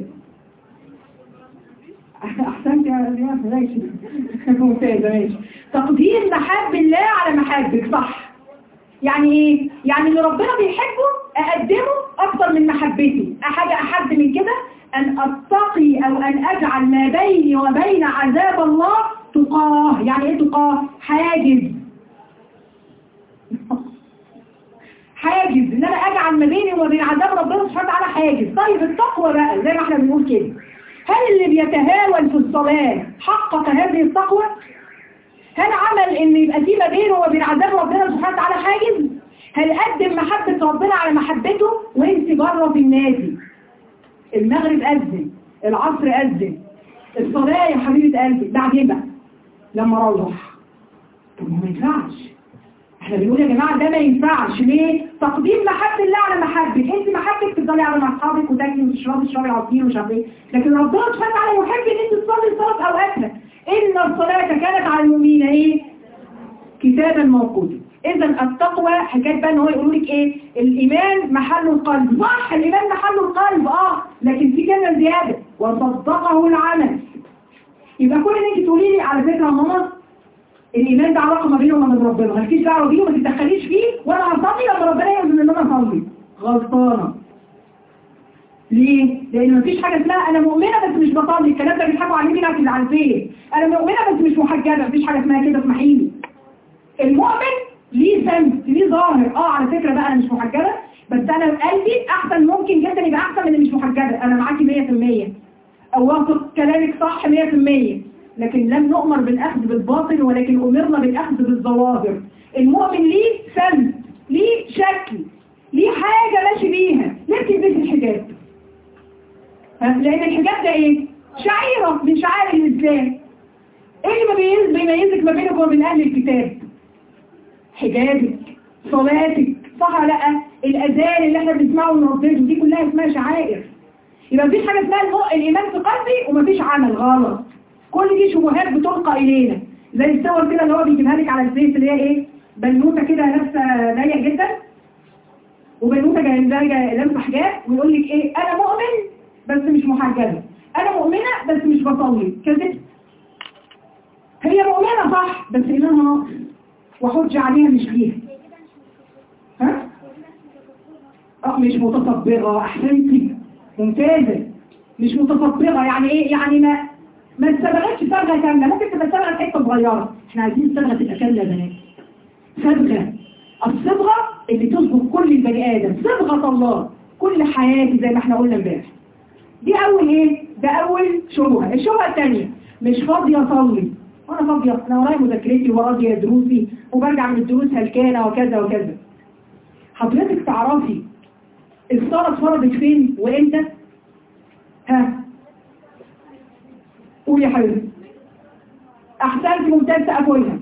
أحسنت يا زياد ماشي ممتازة ماشي تقديم محب الله على محبك صح يعني ايه يعني اللي ربنا بيحبه اقدمه اكتر من محبتي حاجة احد من كده ان اتقي او ان اجعل ما بيني وبين عذاب الله تقاه يعني ايه تقاه حاجز حاجز ان انا اجعل ما بيني وبين عذاب ربنا سبحانه وتعالى حاجز طيب التقوى بقى زي ما احنا بنقول كده هل اللي بيتهاون في الصلاة حقق هذه التقوى هل عمل ان يبقى في ما بينه وبين عذاب ربنا سبحانه وتعالى حاجز هل قدم محبة ربنا على محبته وانت بره في النادي المغرب أذن العصر أذن الصلاة يا حبيبة قلبي بعدين بقى لما اروح طب ما ينفعش احنا بنقول يا جماعة ده ما ينفعش ليه تقديم محبة الله على محبك انت محبك تفضلي على مع اصحابك وتاكلي وتشربي تشربي العصير ومش عارف ايه لكن ربنا سبحانه وتعالى يحب ان انت تصلي الصلاة في اوقاتها ان الصلاة كانت على المؤمنين ايه كتابا موقوتا اذا التقوى حكايه بقى ان هو يقول لك ايه الايمان محل القلب صح الايمان محل القلب اه لكن في كلمه زياده وصدقه العمل يبقى كل ان انت تقولي لي على فكره يا ماما الايمان ده علاقه ما بينه وما بين ربنا مالكيش دعوه بيه وما تتدخليش فيه وانا هصلي لما ربنا يأذن ان انا اصلي غلطانه ليه؟ لان مفيش حاجه اسمها انا مؤمنه بس مش بصلي الكلام ده بيضحكوا عليكي ناس على الفين انا مؤمنه بس مش محجبه مفيش حاجه اسمها كده اسمحي لي المؤمن ليه سمت ليه ظاهر اه على فكره بقى انا مش محجبه بس انا قلبي احسن ممكن جدا يبقى احسن من اللي مش محجبه انا معاكي 100% او واثق كلامك صح 100% لكن لم نؤمر بالاخذ بالباطن ولكن امرنا بالاخذ بالظواهر المؤمن ليه سمت ليه شكل ليه حاجه ماشي بيها ليه بتلبسي الحجاب ها؟ لان الحجاب ده ايه شعيره من شعائر الاسلام ايه اللي ما بيميز- بيميزك ما بينك وبين اهل الكتاب حجابك صلاتك صح ولا لا الاذان اللي احنا بنسمعه ونردده دي كلها اسمها شعائر يبقى مفيش حاجه اسمها المؤ- الايمان في قلبي ومفيش عمل غلط كل دي شبهات بتلقى الينا زي الصور كده اللي هو بيجيبها لك على الزيت اللي هي ايه بنوته كده لابسه ضيق جدا وبنوته جايه جايه لابسه حجاب ويقول لك ايه انا مؤمن بس مش محجبه انا مؤمنه بس مش بصلي كذب هي مؤمنه صح بس ايمانها ناقص وحج عليها مش ليها ها اه مش متصبرة احسنتي ممتازة مش متصبرة يعني ايه يعني ما ما استبغتش صبغة كاملة ممكن تبقى صبغة حتة صغيرة احنا عايزين الصبغة تبقى كاملة يا بنات صبغة الصبغة اللي تصبغ كل البني ادم صبغة الله كل حياتي زي ما احنا قلنا امبارح دي اول ايه ده اول شبهة الشبهة الثانية مش فاضية اصلي وانا فاضية انا ورايا مذاكرتي ورايا دروسي وبرجع من الدروس هلكانة وكذا وكذا حضرتك تعرفي الصلاة اتفرضت فين وامتى ها قولي يا حبيبي احسنت ممتاز تقفلها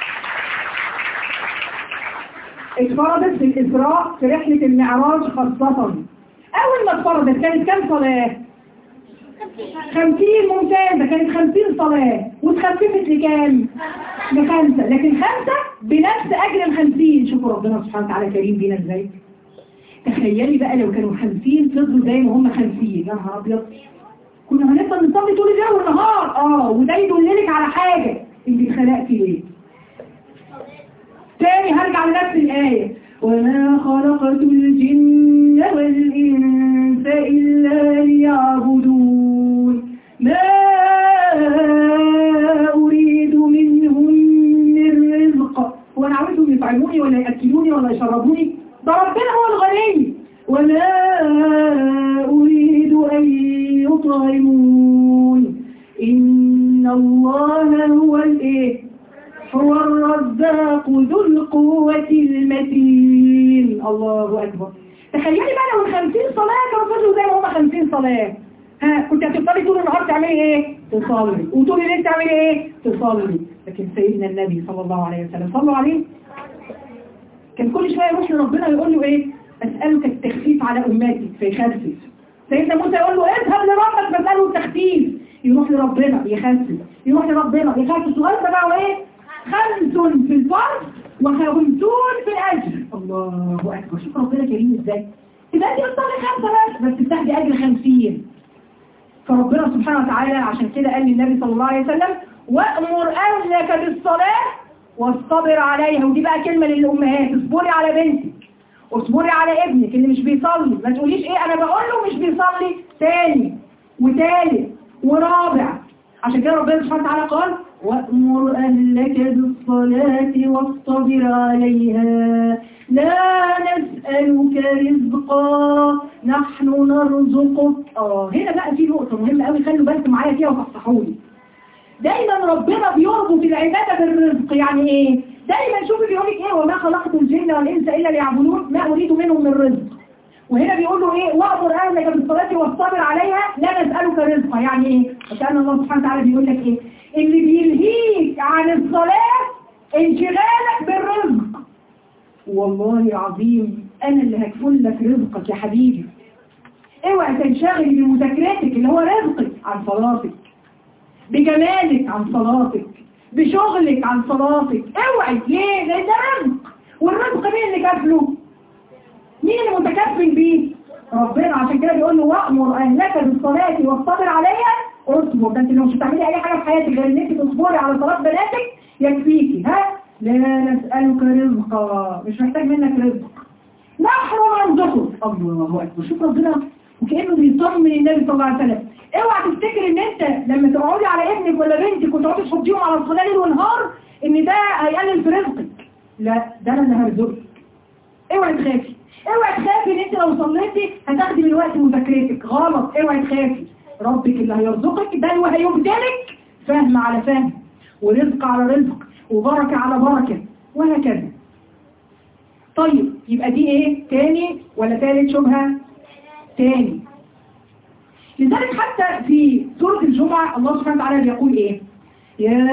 اتفرضت في الاسراء في رحلة المعراج خاصة اول ما اتفرضت كانت كام صلاة خمسين ممتازة كانت خمسين صلاة واتخففت لكام لخمسة لكن خمسة بنفس اجر الخمسين شوفوا ربنا سبحانه وتعالى كريم بينا ازاي تخيلي بقى لو كانوا خمسين فضلوا زي ما هم خمسين يا نهار ابيض كنا هنفضل نصلي طول الليل والنهار اه وده يدللك على حاجة انت اتخلقتي ليه تاني هرجع لنفس الآية وما خلقت الجن والإنس إلا ليعبدون ما أريد منهم من رزق هو أنا عاوزهم يطعموني ولا يأكلوني ولا يشربوني ده ربنا هو الغني وما أريد أن يطعمون إن الله هو الإيه هو الرزاق ذو القوة المتين الله أكبر تخيلي بقى لو الخمسين صلاة كانوا فضلوا زي ما هما خمسين صلاة ها كنت هتفضلي طول النهار تعملي ايه؟ تصلي وطول الليل تعملي ايه؟ تصلي لكن سيدنا النبي صلى الله عليه وسلم صلوا عليه كان كل شوية يروح لربنا يقول له ايه؟ أسألك التخفيف على أمتي فيخفف سيدنا موسى يقول له اذهب لربك فاسأله التخفيف يروح لربنا يخفف يروح لربنا يخفف سؤال بقى وايه؟ خمس في الفرض وخمسون في الأجر الله أكبر شوف ربنا كريم ازاي تبقى انت بتصلي خمسة بس بس بتاخدي أجر خمسين فربنا سبحانه وتعالى عشان كده قال للنبي صلى الله عليه وسلم وأمر أهلك بالصلاة واصطبر عليها ودي بقى كلمة للأمهات اصبري على بنتك واصبري على ابنك اللي مش بيصلي ما تقوليش ايه انا بقول له مش بيصلي تاني وتالت ورابع عشان كده ربنا سبحانه وتعالى قال وأمر أهلك بالصلاة واصطبر عليها لا نسألك رزقا نحن نرزقك اه هنا بقى في نقطة مهمة قوي خلوا بالكم معايا فيها وصححوا لي دايما ربنا بيربط العبادة بالرزق يعني ايه دايما شوفي بيقول لك ايه وما خلقت الجن والانس الا ليعبدون ما اريد منهم من رزق وهنا بيقول له ايه وامر اهلك بالصلاه واصطبر عليها لا نسالك رزقا يعني ايه وكان الله سبحانه وتعالى بيقول لك ايه اللي بيلهيك عن الصلاه انشغالك بالرزق والله العظيم انا اللي هكفل لك رزقك يا حبيبي اوعي تنشغلي بمذاكرتك اللي هو رزقك عن صلاتك بجمالك عن صلاتك بشغلك عن صلاتك اوعي ليه لان ده رزق والرزق مين اللي كفله مين اللي متكفل بيه ربنا عشان كده بيقول له وامر اهلك بالصلاه واصطبر عليها اصبر ده انت لو مش هتعملي اي حاجه في حياتك غير ان انت تصبري على صلاه بناتك يكفيكي ها لا نسالك رزقا مش محتاج منك رزق نحن نرزقك الله اكبر شوف ربنا وكانه بيطمن النبي صلى الله عليه وسلم اوعى تفتكر ان انت لما تقعدي على ابنك ولا بنتك وتقعدي تحطيهم على الصلاه ليل ونهار ان ده هيقلل في رزقك لا ده انا اللي هرزقك اوعي تخافي اوعي تخافي ان انت لو صليتي هتاخدي من وقت مذاكرتك غلط اوعي تخافي ربك اللي هيرزقك ده اللي هيبدلك فهم على فهم ورزق على رزق وبركة على بركة وهكذا طيب يبقى دي ايه تاني ولا تالت شبهة تاني لذلك حتى في سورة الجمعة الله سبحانه وتعالى بيقول ايه يا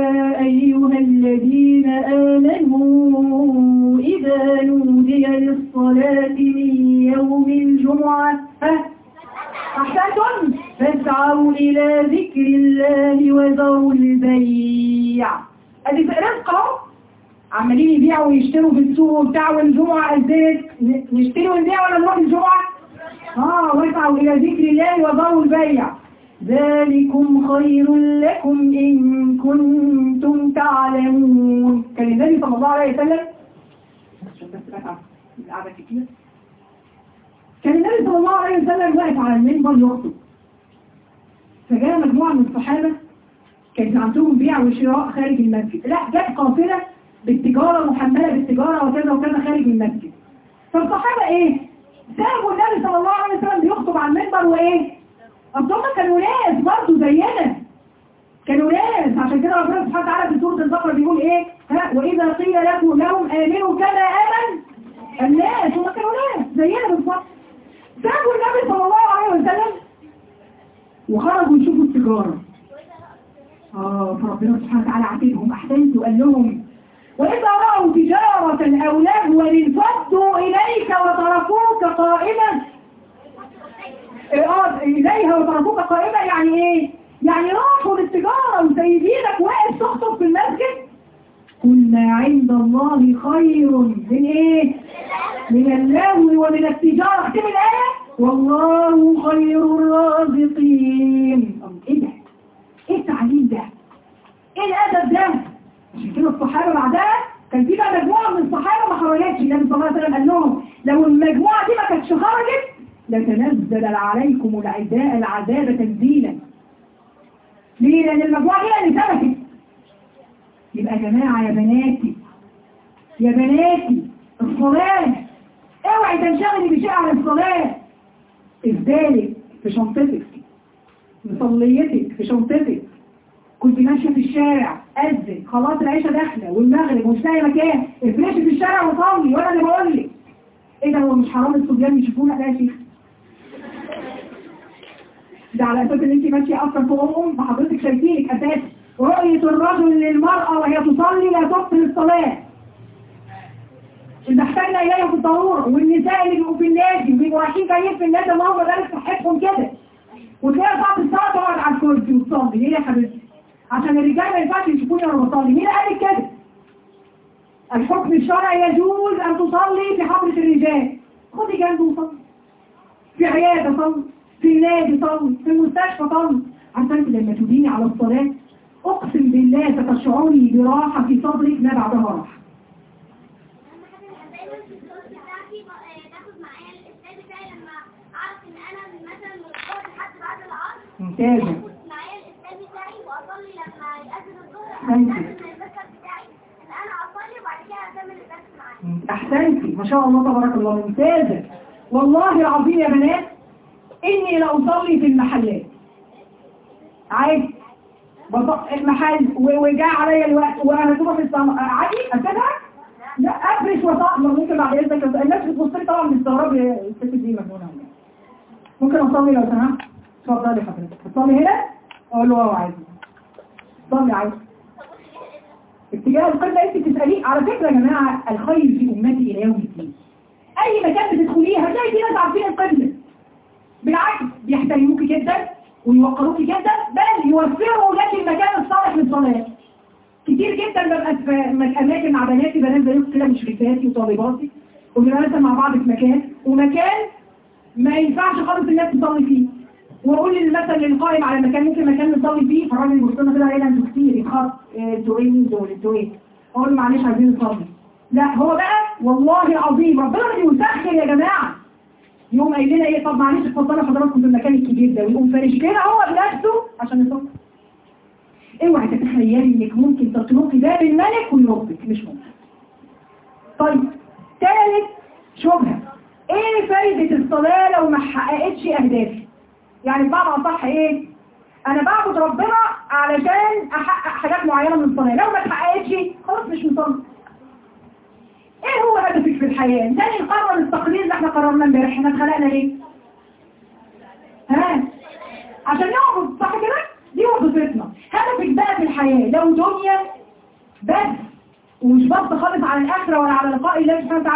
أيها الذين آمنوا إذا نودي للصلاة الصلاة من يوم الجمعة ها أحسنتم فاسعوا إلى ذكر الله وذروا البيع أدي رزق أهو عمالين يبيعوا ويشتروا في السوق وبتاع والجمعة أزاز نشتري ونبيع ولا نروح الجمعة؟ آه واسعوا إلى ذكر الله وذروا البيع ذلكم خير لكم إن كنتم تعلمون كان النبي صلى الله عليه وسلم عشان بس بتعب القعدة كتير كان النبي صلى الله عليه وسلم واقف على المنبر يخطب فجاء مجموعة من الصحابة كانت عندهم بيع وشراء خارج المسجد لا جت قافلة بالتجارة محملة بالتجارة وكذا وكذا خارج المسجد فالصحابة ايه سابوا النبي صلى الله عليه وسلم بيخطب على المنبر وايه اصل هم كانوا ناس برضه زينا كانوا ناس عشان كده ربنا سبحانه وتعالى في سورة البقرة بيقول ايه ها واذا قيل لكم لهم امنوا كما امن الناس هم كانوا ناس زينا بالظبط سابوا النبي صلى الله عليه وسلم وخرجوا يشوفوا التجارة اه فربنا سبحانه وتعالى عاتبهم احسنت وقال لهم وإذا رأوا تجارة أو لهوا انفضوا إليك وتركوك قائما اه إليها وتركوك قائمة يعني إيه؟ يعني راحوا للتجارة وسيدينك واقف تخطب في المسجد قل ما عند الله خير من إيه؟ من اللهو ومن التجارة اختم الآية والله خير الرازقين إيه ده؟ إيه التعليم ده؟ إيه الأدب ده؟ عشان كده الصحابة بعدها كان في بقى مجموعة من الصحابة ما خرجتش النبي صلى الله عليه وسلم قال لهم لو المجموعة دي ما كانتش خرجت لتنزل عليكم العداء العذاب تنزيلا ليه؟ لأن المجموعة دي اللي ثبتت يبقى يا جماعة يا بناتي يا بناتي الصلاة اوعي تنشغلي بشيء عن الصلاة ازدالك في شنطتك مصليتك في شنطتك كنت ماشية في الشارع أذن خلاص العيشة داخلة والمغرب ومش لاقي مكان افرشي في الشارع وصلي وأنا اللي بقول لك إيه ده هو مش حرام الصبيان يشوفونا ده يا شيخ ده على أساس إن أنت ماشية أصلا فوق أم فحضرتك شايفينك أساس رؤية الرجل للمرأة وهي تصلي لا تبطل الصلاة اللي احتاجنا إليه في الضرورة والنساء اللي بيبقوا في النادي وبيبقوا رايحين جايين في النادي اللهم بارك صحتهم كده وتلاقي بعض الساعة تقعد على الكرسي وتصلي ليه يا حبيبتي؟ عشان الرجال ما ينفعش يشوفوني وانا بصلي مين قال لك كده الحكم الشرعي يجوز ان تصلي في حضرة الرجال خدي جنبه وصلي في عيادة صلي في النادي صلي في المستشفى صلي عارفه انت لما تديني على الصلاة اقسم بالله ستشعري براحة في صدرك ما بعدها راحة دايما في الدروس بتاعتي باخد معايا الاستاذ بتاعي لما اعرف ان انا مثلا مش لحد بعد العصر ممتازة باخد معايا الاستاذ بتاعي واصلي لما يأذن الظهر أيوة. استاذن المذكر بتاعي ان انا اصلي وبعد كده اكمل الدرس معاه احسنتي ما شاء الله تبارك الله ممتازة والله العظيم يا بنات اني لاصلي في المحلات عادي بط- المحل و- وجاء عليا الوقت وانا تروح الصم... عادي اسيبها لا افرش وطقم ممكن بعد اذنك الناس بتبص لي طبعا مستغرب الست دي مجنونه ولا إيه. ممكن اصلي لو سمحت اتفضلي حضرتك تصلي هنا اقول له اه عادي صلي عادي اتجاه القبلة انت تسأليه على فكرة يا جماعة الخير في أمتي إلى يوم الدين أي مكان بتدخليه هتلاقي في ناس عارفين القبلة بالعكس بيحترموكي جدا ويوقروكي جدا بل يوفروا لك المكان الصالح للصلاة كتير جدا ببقى في م- أماكن مع بناتي بنات زيكم كده مشرفاتي وطالباتي وبنبقى مثلا مع بعض في مكان ومكان ما ينفعش خالص الناس تصلي فيه واقول للمثل للقائم على المكان ممكن مكان نصلي فيه فالراجل يبص لنا كده علينا انتوا كتير يتخط إيه، انتوا ايه مين دول انتوا ايه اقول له معلش عايزين نصلي لا هو بقى والله العظيم ربنا بيسخر يا جماعه يقوم قايل لنا ايه طب معلش اتفضلوا حضراتكم في المكان الكبير ده ويقوم فارش كده هو بنفسه عشان يصلي اوعي تتخيلي انك ممكن تطلقي باب الملك ويربك مش ممكن طيب ثالث شبهه ايه فايده الصلاه لو ما حققتش اهدافي يعني بمعنى صح ايه انا بعبد ربنا علشان احقق حاجات معينة من الصلاة لو ما اتحققتش خلاص مش مصلي ايه هو هدفك في الحياة تاني نقرر التقرير اللي احنا قررنا امبارح احنا اتخلقنا ليه ها عشان نعبد صح كده دي وظيفتنا هدفك بقى في الحياة لو دنيا بس ومش بس خالص على الاخرة ولا على لقاء الله سبحانه وتعالى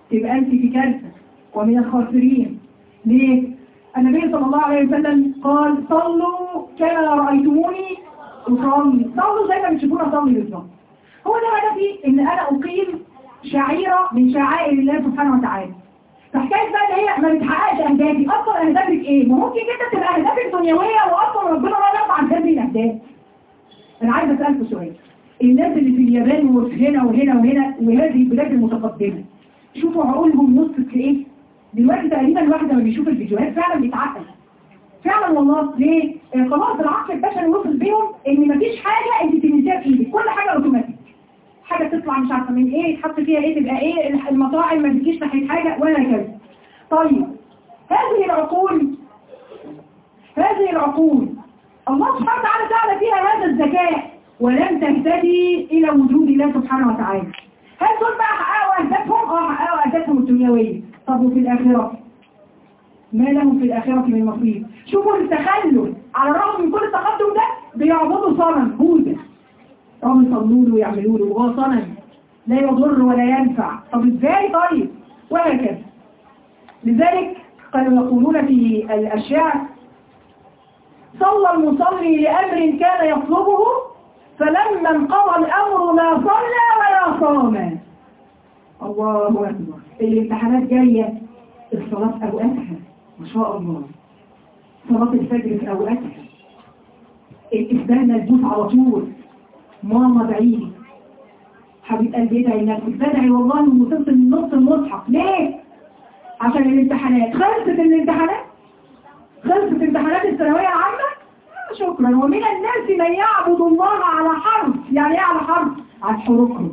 تبقى انت في كارثه ومن الخاسرين ليه النبي صلى الله عليه وسلم قال صلوا كما رايتموني اصلي صلوا زي ما بتشوفوني اصلي بالظبط هو ده هدفي ان انا اقيم شعيره من شعائر الله سبحانه وتعالى فحكايه بقى ان هي ما بتحققش اهدافي اصلا اهدافك ايه ما ممكن جدا تبقى اهدافك دنيويه واصلا ربنا لا يرضى عن هذه الاهداف انا عايز اسالكم سؤال الناس اللي في اليابان وفي هنا وهنا وهنا وهذه البلاد المتقدمه شوفوا عقولهم وصلت لايه دلوقتي تقريبا الواحد لما بيشوف الفيديوهات فعلا بيتعقل فعلا والله ليه آه، خلاص العقل البشري وصل بيهم ان مفيش حاجه انت تنسيها في ايدك كل حاجه اوتوماتيك حاجه تطلع مش عارفه من ايه تحط فيها ايه تبقى ايه المطاعم ما تجيش ناحيه حاجه ولا كذا طيب هذه العقول هذه العقول الله سبحانه وتعالى جعل فيها هذا الذكاء ولم تهتدي إلى وجود الله سبحانه وتعالى هل دول بقى حققوا أهدافهم؟ اه حققوا أهدافهم الدنيوية طب وفي الآخرة؟ ما لهم في الآخرة من نصيب شوفوا التخلل على الرغم من كل التقدم ده بيعبدوا صنم بوذا قاموا يصلوا له ويعملوا له وهو صنم لا يضر ولا ينفع طب ازاي طيب وهكذا لذلك كانوا يقولون في الأشياء صلى المصلي لأمر كان يطلبه فلما انقضى الأمر لا صلى ولا صام الله أكبر الامتحانات جاية الصلاة في أوقاتها ما شاء الله صلاة الفجر في أوقاتها الإسبان ملبوس على طول ماما بعيدي حبيب قلبي ادعي لنفسك بدعي والله ان وصلت من نص المصحف ليه؟ عشان الامتحانات خلصت الامتحانات خلصت امتحانات الثانوية العامة آه، شكرا ومن الناس من يعبد الله على حرف يعني ايه على حرف على الحركرك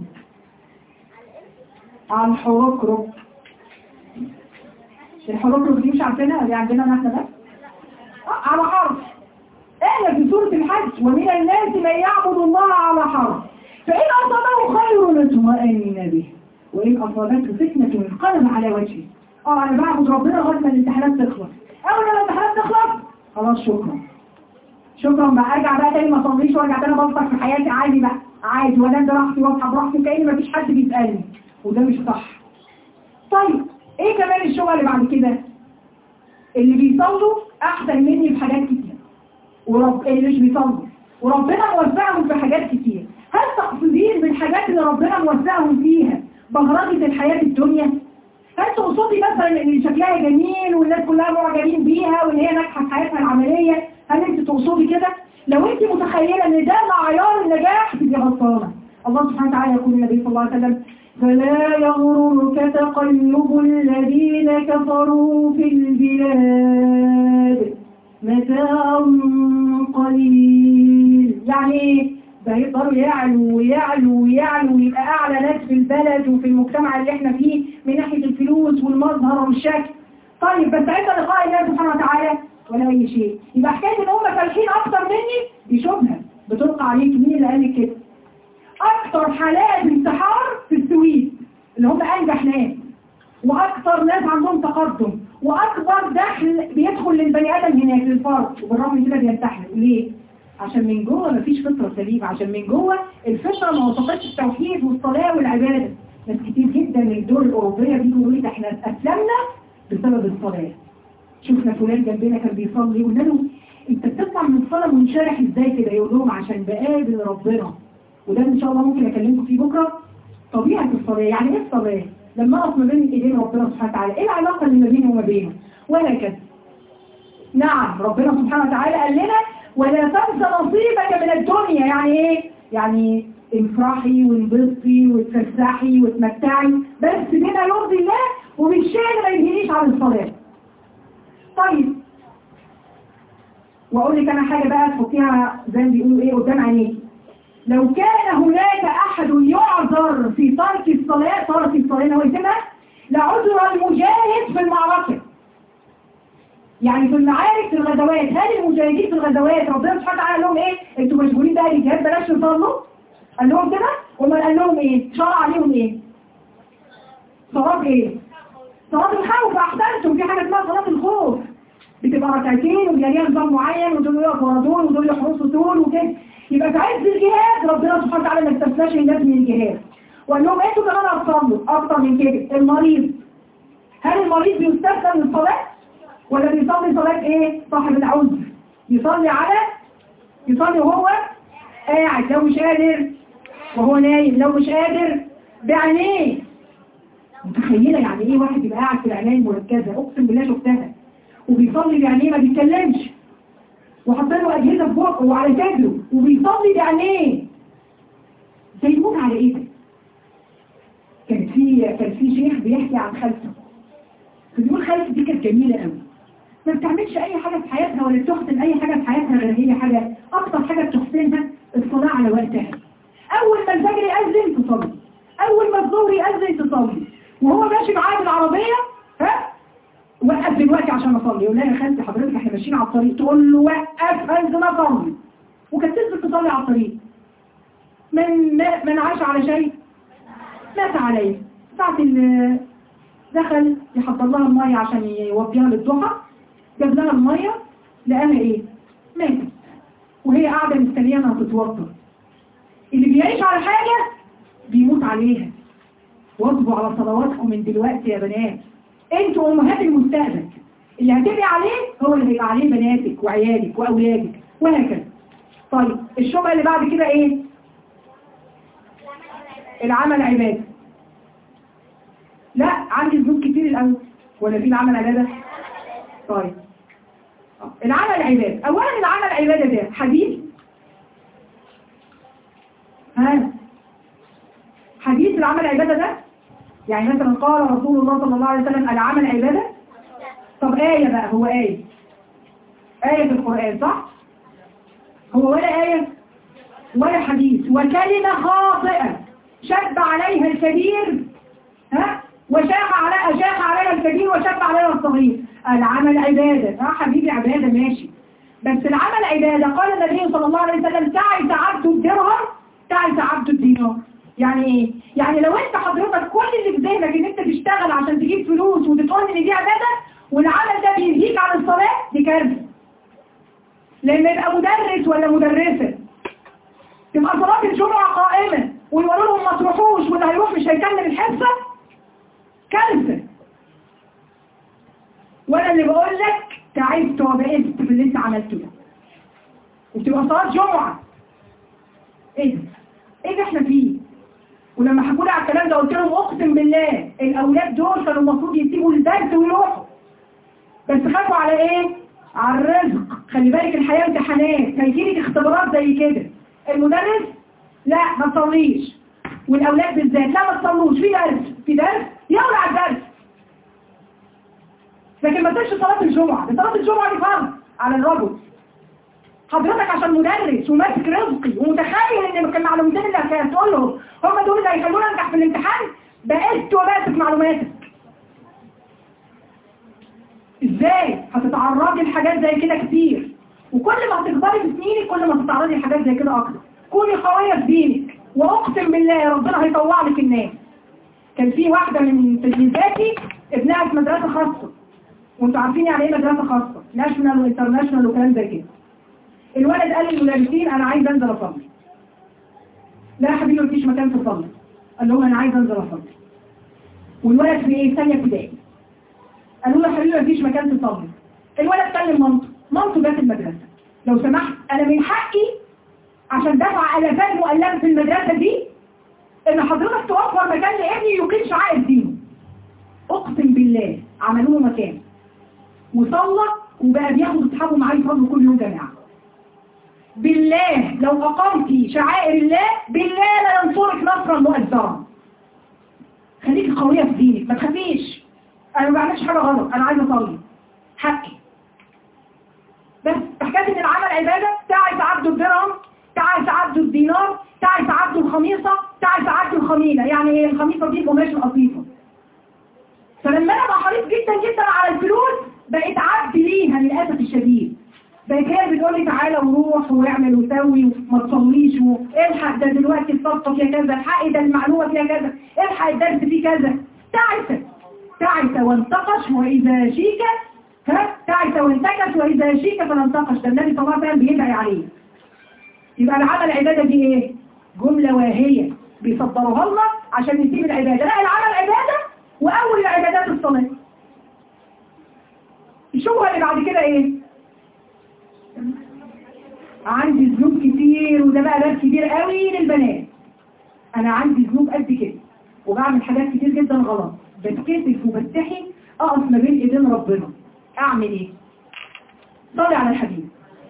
على الحركرك الحركرك دي مش عارفينها دي عندنا احنا بس آه، على حرف احنا في سورة الحج ومن الناس من يعبد الله على حرف فإن أصابه خير اطمأن به وإن أصابته فتنة انقلب على وجهه اه انا بعبد ربنا لغايه ما الامتحانات تخلص اول ما الامتحانات تخلص خلاص شكرا شكرا بقى ارجع بقى تاني ما اصليش وارجع تاني بفطر في حياتي عادي بقى عادي وانام براحتي واصحى براحتي كأن مفيش حد بيسالني وده مش صح طيب ايه كمان الشغل اللي بعد كده اللي بيصلوا احسن مني في حاجات كتير ورب اللي مش بيصلوا وربنا موزعهم في حاجات كتير هل تقصدين بالحاجات اللي ربنا موزعهم فيها بهرجة الحياة الدنيا هل تقصدي مثلا ان شكلها جميل والناس كلها معجبين بيها وان هي ناجحه في حياتها العمليه هل انت تقصدي كده لو انت متخيله ان ده معيار النجاح تبقي غلطانه الله سبحانه وتعالى يقول النبي صلى الله عليه وسلم فلا يغررك تقلب الذين كفروا في البلاد متاع قليل يعني ايه ده يقدروا يعلوا ويعلوا ويعلوا ويبقى أعلى ناس في البلد وفي المجتمع اللي احنا فيه من ناحية الفلوس والمظهر والشكل طيب بس عند لقاء الله سبحانه وتعالى ولا أي شيء يبقى حكاية إن هم فالحين أكتر مني دي شبهة بتلقى عليك مين اللي قال لك كده أكتر حالات انتحار في السويد اللي هم أنجح ناس وأكتر ناس عندهم تقدم وأكبر دخل بيدخل للبني آدم هناك للفرد وبالرغم من كده بينتحر ليه؟ عشان من جوه مفيش فطرة سليمة عشان من جوه الفطرة ما وصفتش التوحيد والصلاة والعبادة ناس كتير جدا من الدول الأوروبية بيجوا يقولوا لي احنا أسلمنا بسبب الصلاة شفنا فلان جنبنا كان بيصلي قلنا له انت بتطلع من الصلاة منشرح ازاي كده يقول لهم عشان بقابل ربنا وده ان شاء الله ممكن اكلمكم فيه بكرة طبيعة الصلاة يعني ايه الصلاة لما اقف ما بين ايدين ربنا سبحانه وتعالى ايه العلاقة اللي ما بيني وما بينه وهكذا نعم ربنا سبحانه وتعالى قال لنا ولا تنسى نصيبك من الدنيا يعني ايه يعني افرحي وانبسطي وتفسحي وتمتعي بس بما يرضي الله وبالشيء اللي ما ينهينيش عن الصلاة طيب واقول لك انا حاجة بقى تحطيها زي ما بيقولوا ايه قدام عينيك لو كان هناك احد يعذر في ترك الصلاة ترك الصلاة هو يسمى لعذر المجاهد في المعركة يعني في المعارك في الغزوات هل المجاهدين في الغزوات ربنا سبحانه وتعالى قال لهم ايه انتوا مشغولين بقى بالجهاد بلاش تصلوا قال لهم كده وما قال لهم ايه شرع عليهم ايه صلاة ايه صلاة الخوف احسنتم في حاجة اسمها صلاة الخوف بتبقى ركعتين وبيبقى ليها نظام معين ودول يقفوا ورا دول ودول يحرسوا دول وكده يبقى في عز الجهاد ربنا سبحانه وتعالى ما استثناش الناس من الجهاد وقال لهم انتوا كمان هتصلوا اكتر من كده المريض هل المريض بيستثنى من الصلاة ولا بيصلي صلاة ايه صاحب العذر يصلي على يصلي وهو قاعد لو مش قادر وهو نايم لو مش قادر بعينيه متخيلة يعني ايه واحد يبقى قاعد في العناية المركزة اقسم بالله شفتها وبيصلي بعينيه ما بيتكلمش وحاطين له اجهزه في بقه وعلى صدره وبيصلي بعينيه ده يموت على ايه ده؟ كان في كان في شيخ بيحكي عن خالته فبيقول خالته دي كانت جميله قوي ما بتعملش اي حاجه في حياتها ولا بتحسن اي حاجه في حياتها غير هي حاجه اكتر حاجه بتحسنها الصلاه على وقتها اول ما الفجر يأذن تصلي اول ما الظهر يأذن تصلي وهو ماشي معاه بالعربيه ها وقف دلوقتي عشان اصلي يقول لها يا خالتي حضرتك احنا ماشيين على الطريق تقول له وقف انزل اصلي وكانت تنزل تصلي على الطريق من ما من عاش على شيء مات عليه ساعة ال- دخل يحضر لها المية عشان يوديها للضحى جاب لها المية لقاها ايه ماتت وهي قاعدة مستنية انها تتوضى اللي بيعيش على حاجة بيموت عليها واظبوا على صلواتكم من دلوقتي يا بنات انتوا امهات المستقبل اللي هتبقي عليه هو اللي هيبقى عليه بناتك وعيالك واولادك وهكذا طيب الشبهه اللي بعد كده ايه العمل عباده لا عندي ذنوب كتير الاول ولا في العمل عباده طيب العمل عباده اولا العمل عباده ده حديث ها حديث العمل عباده ده يعني مثلا قال رسول الله صلى الله عليه وسلم العمل عبادة طب آية بقى هو آية آية في القرآن صح هو ولا آية ولا حديث وكلمة خاطئة شب عليها الكبير ها وشاح على أشاح عليها الكبير وشب عليها الصغير العمل عبادة اه حبيبي عبادة ماشي بس العمل عبادة قال النبي صلى الله عليه وسلم تعس عبد الدرهم تعس عبد الدينار يعني ايه؟ يعني لو انت حضرتك كل اللي في ذهنك ان انت تشتغل عشان تجيب فلوس وتقول ان دي عبادة والعمل ده بينهيك عن الصلاة دي كارثة لما يبقى مدرس ولا مدرسة تبقى صلاة الجمعة قائمة ويقولوا لهم ما تروحوش واللي هيروح مش هيكمل الحصة كارثة وانا اللي بقول لك تعبت وبقيت باللي انت عملته ده وبتبقى صلاة جمعة ايه ده؟ ايه ده احنا فيه؟ ولما حكوا لي على الكلام ده قلت لهم اقسم بالله الاولاد دول كانوا المفروض يسيبوا الدرس ويروحوا بس خافوا على ايه على الرزق خلي بالك الحياه امتحانات هيجيلك اختبارات زي كده المدرس لا ما تصليش والاولاد بالذات لا ما تصلوش في درس في درس يلا على الدرس لكن ما تنسش صلاه الجمعه دي صلاه الجمعه دي فرض على الرجل حضرتك عشان مدرس وماسك رزقي ومتخيل ان كان معلومتين اللي هتقول له هم دول اللي هيخلوني انجح في الامتحان بقيت وماسك معلوماتك ازاي هتتعرضي لحاجات زي كده كتير وكل ما هتكبري في سنينك كل ما تتعرضي لحاجات زي كده اكتر كوني قويه في دينك واقسم بالله ربنا هيطوع لك الناس كان في واحده من تلميذاتي ابنها في مدرسه خاصه وانتوا عارفين يعني ايه مدرسه خاصه ناشونال وانترناشونال وكلام زي كده الولد قال للمدرسين انا عايز انزل اصلي لا يا حبيبي مفيش مكان تصلي قال لهم انا عايز انزل اصلي والولد في ايه ثانيه ابتدائي قالوا له يا حبيبي مفيش مكان تصلي الولد كلم مامته مامته جت المدرسه لو سمحت انا من حقي عشان دفع الافات مؤلفه في المدرسه دي ان حضرتك توفر مكان لابني يقيم شعائر دينه اقسم بالله عملوا له مكان وصلى وبقى بياخد اصحابه معاه يصلوا كل يوم جماعه بالله لو أقمتي شعائر الله بالله لا ينصرك نصرا مؤثرا خليكي قوية في دينك ما تخافيش أنا ما بعملش حاجة غلط أنا عايزة أصلي حقي بس حكاية إن العمل عبادة تعس عبد الدرهم تعس عبد الدينار تعس عبد الخميصة تعس عبد الخميلة يعني ايه الخميصة دي القماش القطيفة فلما أنا بقى حريص جدا جدا على الفلوس بقيت عبد ليها للأسف الشديد بقت هي بتقول لي تعالى وروح واعمل وسوي وما تصليش والحق ده دلوقتي الصفقه فيها كذا الحق ده المعلومه فيها كذا الحق الدرس فيه كذا تعس تعس وانتقش واذا شيك ها تعس وانتكش واذا شيك فلا انتقش ده النبي صلى الله عليه وسلم بيدعي عليه يبقى العمل العباده دي ايه جمله واهيه بيصدروها لنا عشان نسيب العباده لا العمل عباده واول العبادات الصلاه الشبهة اللي بعد كده ايه عندي ذنوب كتير وده بقى باب كبير قوي للبنات انا عندي ذنوب قد كده وبعمل حاجات كتير جدا غلط بتكسف وبتحي اقف ما بين ايدين ربنا اعمل ايه صلي على الحبيب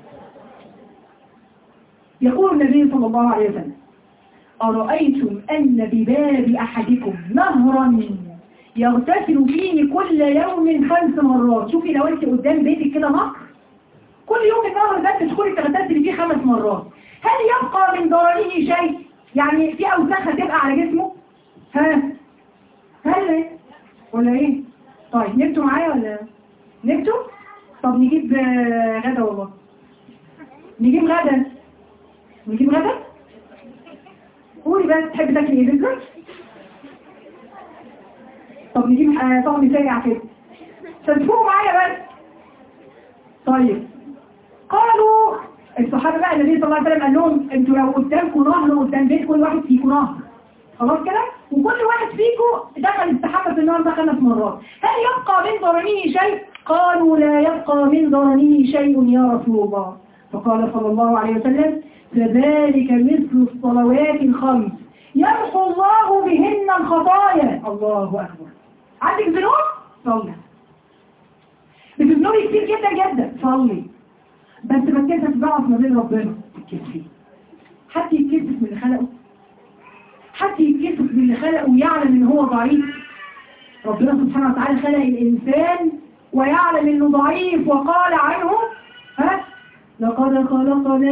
يقول النبي صلى الله عليه وسلم أرأيتم أن بباب أحدكم نهرا يغتسل فيه كل يوم خمس مرات شوفي لو انت قدام بيتك كده نهر كل يوم النهر ده تدخلي تغتسلي فيه خمس مرات هل يبقى من ضرره شيء يعني في أوساخ هتبقى على جسمه ها هل إيه؟ ولا ايه طيب نبتوا معايا ولا نبتوا طب نجيب آه، غدا والله نجيب غدا نجيب غدا قولي بس تحب تاكلي ايه بيتزا طب نجيب آه، طعم ساقع كده تدفقوا معايا بس طيب قالوا الصحابه بقى النبي صلى الله عليه وسلم قال لهم انتوا لو قدامكم نهر قدام بيت كل واحد فيكم نهر خلاص كده وكل واحد فيكم دخل استحمى في النار ده خمس مرات هل يبقى من ضرنه شيء قالوا لا يبقى من ضرنه شيء يا رسول الله فقال صلى الله عليه وسلم فذلك مثل الصلوات الخمس يمحو الله بهن الخطايا الله أكبر عندك ذنوب صلي بتذنبي كتير جدا جدا صلي بس بتكسف ضعف ما بين ربنا تتكسفي حد يتكسف من اللي خلقه حد يتكسف من اللي خلقه ويعلم ان هو ضعيف ربنا سبحانه وتعالى خلق الانسان ويعلم انه ضعيف وقال عنه ها لقد خلقنا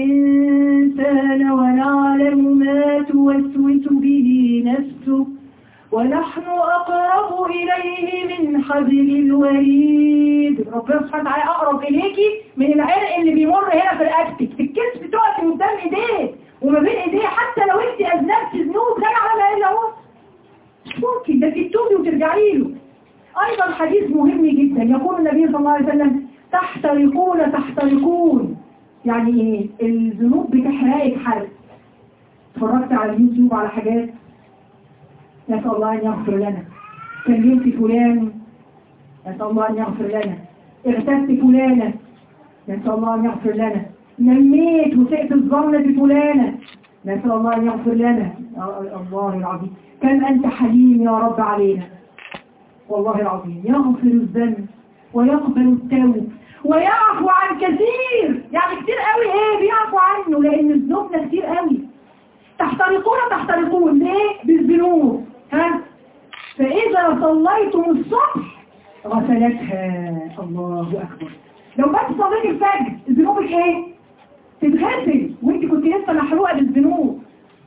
الإنسان ونعلم ما توسوس به نفسه ونحن أقرب إليه من حبل الوريد ربنا سبحانه وتعالى أقرب إليكي من العرق اللي بيمر هنا في رقبتك في الكتف تقفي قدام إيديه وما بين إيديه حتى لو أنت أذنبت ذنوب لا يعلمها إلا هو مش ممكن ده تتوبي وترجعي له أيضا حديث مهم جدا يقول النبي صلى الله عليه وسلم تحترقون تحترقون يعني ايه الذنوب بتحرقك حرق اتفرجت على اليوتيوب على حاجات نسأل الله أن يغفر لنا كلمت فلان نسأل الله أن يغفر لنا اغتبت فلانة نسأل الله أن يغفر لنا نميت وسئت الظن بفلانة نسأل الله أن يغفر لنا يا الله العظيم كم أنت حليم يا رب علينا والله العظيم يغفر الذنب ويقبل التوب ويعفو عن كثير يعني كتير قوي ايه بيعفو عنه لان الذنوبنا كتير قوي تحترقون تحترقون ليه بالذنوب ها فاذا صليتم الصبح غسلتها الله اكبر لو بس صليت الفجر ذنوبك ايه تتغسل وانت كنت لسه محروقه بالذنوب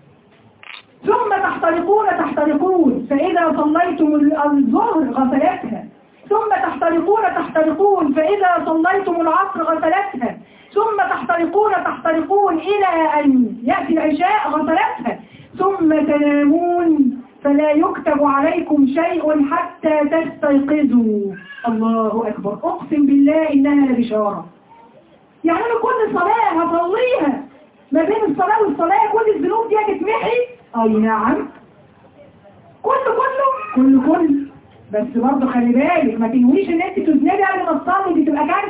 ثم تحترقون تحترقون فإذا صليتم الظهر غسلتها ثم تحترقون تحترقون فإذا صليتم العصر غسلتها ثم تحترقون تحترقون إلى أن يأتي العشاء غسلتها ثم تنامون فلا يكتب عليكم شيء حتى تستيقظوا الله أكبر أقسم بالله إنها لبشارة يعني أنا كل صلاة هصليها ما بين الصلاة والصلاة كل الذنوب دي هتتمحي أي نعم كله كله كله كله بس برضه خلي بالك ما تنويش ان انت تذنبي قبل ما تصلي دي تبقى كارثه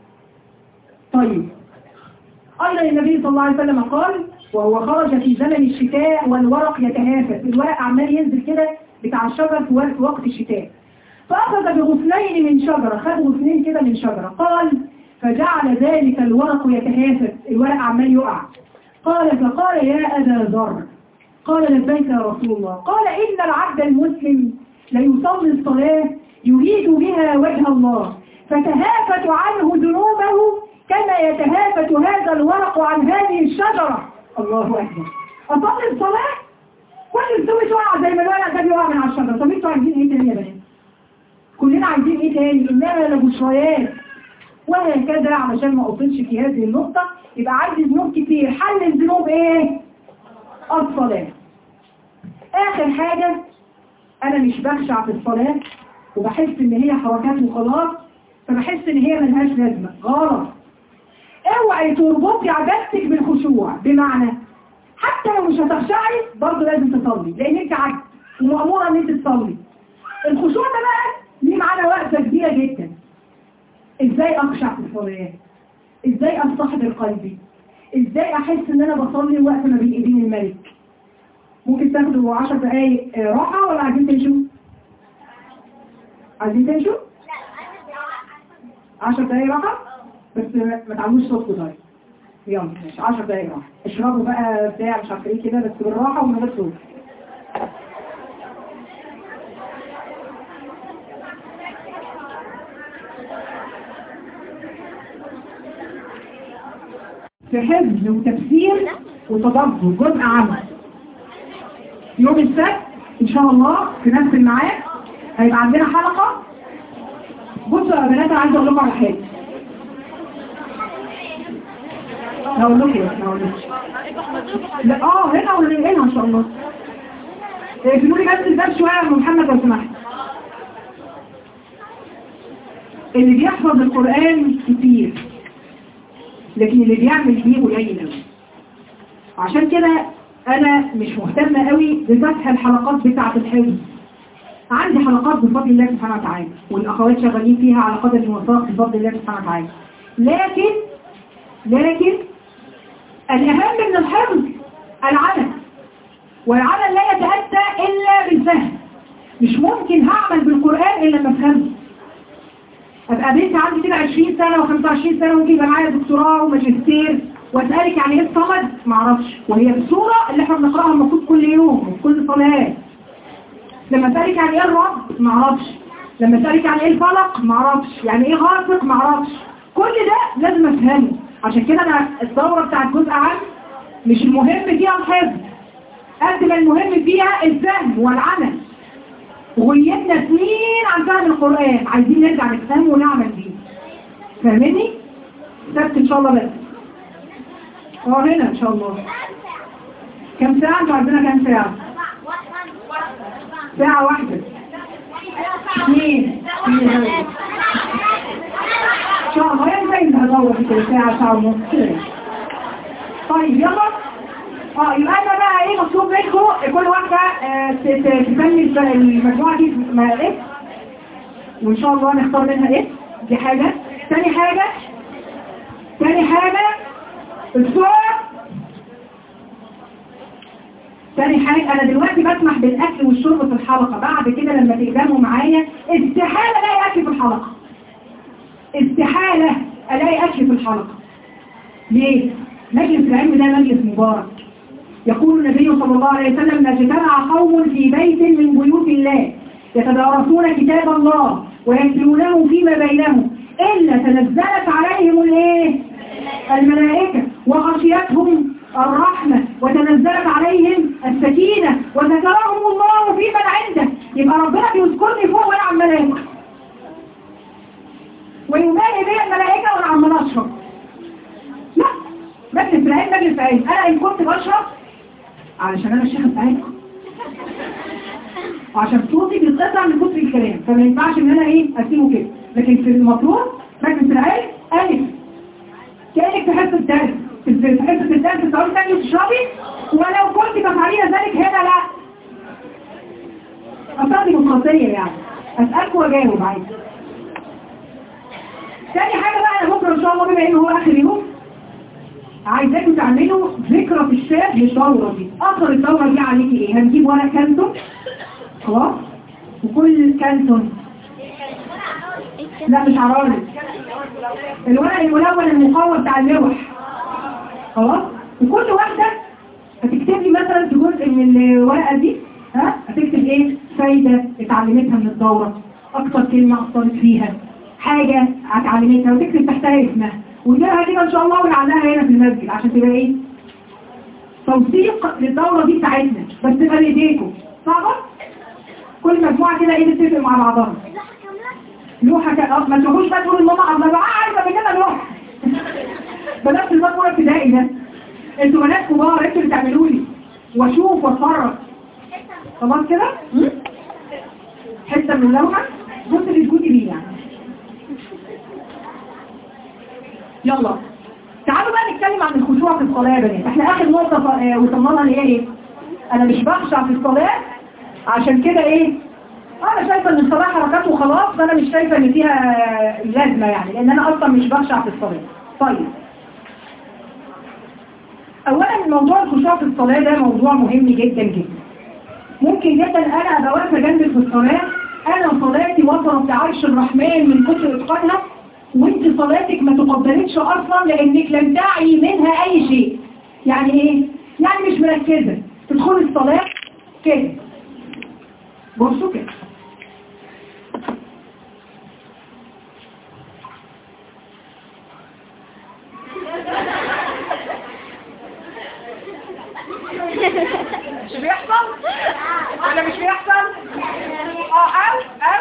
طيب ايضا النبي صلى الله عليه وسلم قال وهو خرج في زمن الشتاء والورق يتهافت الورق عمال ينزل كده بتاع الشجر في وقت- وقت الشتاء فأخذ بغصنين من شجرة خد غصنين كده من شجرة قال فجعل ذلك الورق يتهافت الورق عمال يقع قال فقال يا أبا ذر قال لبيك يا رسول الله قال إن العبد المسلم ليصلي الصلاة يريد بها وجه الله فتهافت عنه ذنوبه كما يتهافت هذا الورق عن هذه الشجرة الله أكبر أصلي الصلاة كل الذنوب تقع زي ما الورق ده بيقع من على الشجرة طب انتوا عايزين ايه تاني يا بنات؟ كلنا عايزين ايه تاني؟ إنها لبشريات وهكذا علشان ما أطلش في هذه النقطة يبقى عندي ذنوب كتير حل الذنوب ايه؟ الصلاة آخر حاجة أنا مش بخشع في الصلاة وبحس إن هي حركات وخلاص فبحس إن هي ملهاش لازمة غلط اوعي تربطي عبادتك بالخشوع بمعنى حتى لو مش هتخشعي برضه لازم تصلي لأن أنت عبد ومأمورة إن أنت تصلي الخشوع ده بقى ليه معانا وقفة كبيرة جدا ازاي اخشع في الصلاة ازاي استحضر قلبي ازاي احس ان انا بصلي وقت ما بين ايدين الملك ممكن تاخدوا 10 دقايق آه، راحة ولا عايزين تمشوا عايزين تمشوا 10 دقايق راحة بس ما ما تعملوش صوت طيب يلا ماشي 10 دقايق راحة اشربوا بقى بتاع مش عارفه ايه كده بس بالراحة ومن غير صوت في حفظ وتفسير وتدبر جزء عام يوم السبت ان شاء الله في نفس الميعاد هيبقى عندنا حلقة بصوا يا بنات انا عايزه اقول لكم على حاجه هقول لكم بس هقول لكم لا اه هنا ولا هنا ان شاء الله اقفلوا لي بس الباب شويه يا أم محمد لو سمحت اللي بيحفظ القرآن كتير لكن اللي بيعمل بيه قليل قوي عشان كده انا مش مهتمة قوي بفتح الحلقات بتاعة الحفظ عندي حلقات بفضل الله سبحانه وتعالى والاخوات شغالين فيها على قدر الموفق بفضل الله سبحانه وتعالى لكن لكن الاهم من الحفظ العمل والعمل لا يتأتى الا بالفهم مش ممكن هعمل بالقرآن الا لما افهمه ابقى بنت عندي كده 20 سنة و25 سنة ممكن يبقى معايا دكتوراه وماجستير واسألك يعني ايه الصمد معرفش وهي السورة اللي احنا بنقراها المفروض كل يوم وفي كل صلاة لما اسألك يعني ايه الرب معرفش لما اسألك يعني ايه الفلق معرفش يعني ايه غاسق معرفش كل ده لازم افهمه عشان كده انا الدورة بتاعت جزء عام مش المهم فيها الحفظ قد ما المهم فيها الفهم والعمل وغيبنا سنين عن فهم القرآن عايزين نرجع نفهمه ونعمل بيه فاهمني؟ سبت ان شاء الله بس اه هنا ان شاء الله كم ساعة انتوا عندنا كم ساعة؟ ساعة واحدة اثنين اثنين ان شاء الله يعني زي ما هدور في كده ساعة ساعة ونص كده طيب يلا اه يبقى انا بقى ايه مطلوب منكم كل واحدة آه، ت- ت- تسمي الف- المجموعة دي ما ايه وان شاء الله نختار منها ايه دي حاجة تاني حاجة تاني حاجة الصوت تاني حاجة انا دلوقتي بسمح بالاكل والشرب في الحلقة بعد كده لما تقدموا معايا استحالة الاقي اكل في الحلقة استحالة الاقي اكل في الحلقة ليه؟ مجلس العلم ده مجلس مبارك يقول النبي صلى الله عليه وسلم ما اجتمع قوم في بيت من بيوت الله يتدارسون كتاب الله ويتلونه فيما بينهم إلا تنزلت عليهم الايه الملائكة وغشيتهم الرحمة وتنزلت عليهم السكينة وذكرهم الله في من عنده يبقى ربنا بيذكرني فوق وانا عمال اكل ويمالي بي الملائكة وانا عمال اشرب لا مجلس العلم مجلس العلم انا ان كنت بشرب علشان انا الشيخ بتاعتكم وعشان صوتي بيتقطع من كتر الكلام فما ينفعش ان انا ايه اسيبه كده لكن في المطلوب مجلس العلم الف كانك في حصه درس في في حصه الدرس تقعدي تاكلي تشربي ولو كنت تفعلين ذلك هنا لا اصلا ديمقراطيه يعني اسالك واجاوب عادي تاني حاجه بقى انا بكره ان شاء الله بما انه هو اخر يوم عايزاكم تعملوا ذكرى في الشاب للدورة دي اثر الدورة دي عليكي ايه هنجيب ورق كانتون خلاص وكل كانتون لا مش عراري الورق الملون المقوى بتاع اللوح خلاص وكل واحدة هتكتب لي مثلا في جزء من الورقة دي ها هتكتب ايه فايدة اتعلمتها من الدورة اكتر كلمة اثرت فيها حاجة اتعلمتها وتكتب تحتها اسمها ونجيبها كده ان شاء الله ونعلقها هنا في المسجد عشان تبقى ايه توثيق للدورة دي بتاعتنا بس تبقى بايديكم صعبة كل مجموعة كده ايه تتفق مع بعضها لوحة كده اه ما تروحوش بقى تقولوا لماما انا بقى عارفة بكده لوحة بنفس الباب اولى ابتدائي ده انتوا بنات كبار انتوا اللي تعملوا لي واشوف واتفرج خلاص كده م? حته من اللوحه بص اللي تجودي بيه يعني يلا تعالوا بقى نتكلم عن الخشوع في الصلاه يا بنات احنا اخر نقطه ف- آه، وصلنا لها اللي هي ايه انا مش بخشع في الصلاه عشان كده ايه انا شايفه ان الصلاه حركات وخلاص فانا مش شايفه ان فيها لازمه يعني لان انا اصلا مش بخشع في الصلاه طيب اولا موضوع الخشوع في الصلاه ده موضوع مهم جدا جدا ممكن جدا انا ابقى واقفه جنبك في الصلاه انا صلاتي وصلت لعرش الرحمن من كتر اتقانها وانت صلاتك ما تقبلتش اصلا لانك لم تعي منها اي شيء يعني ايه يعني مش مركزه تدخلي الصلاه كده بصوا كده مش بيحصل ولا مش بيحصل اه او او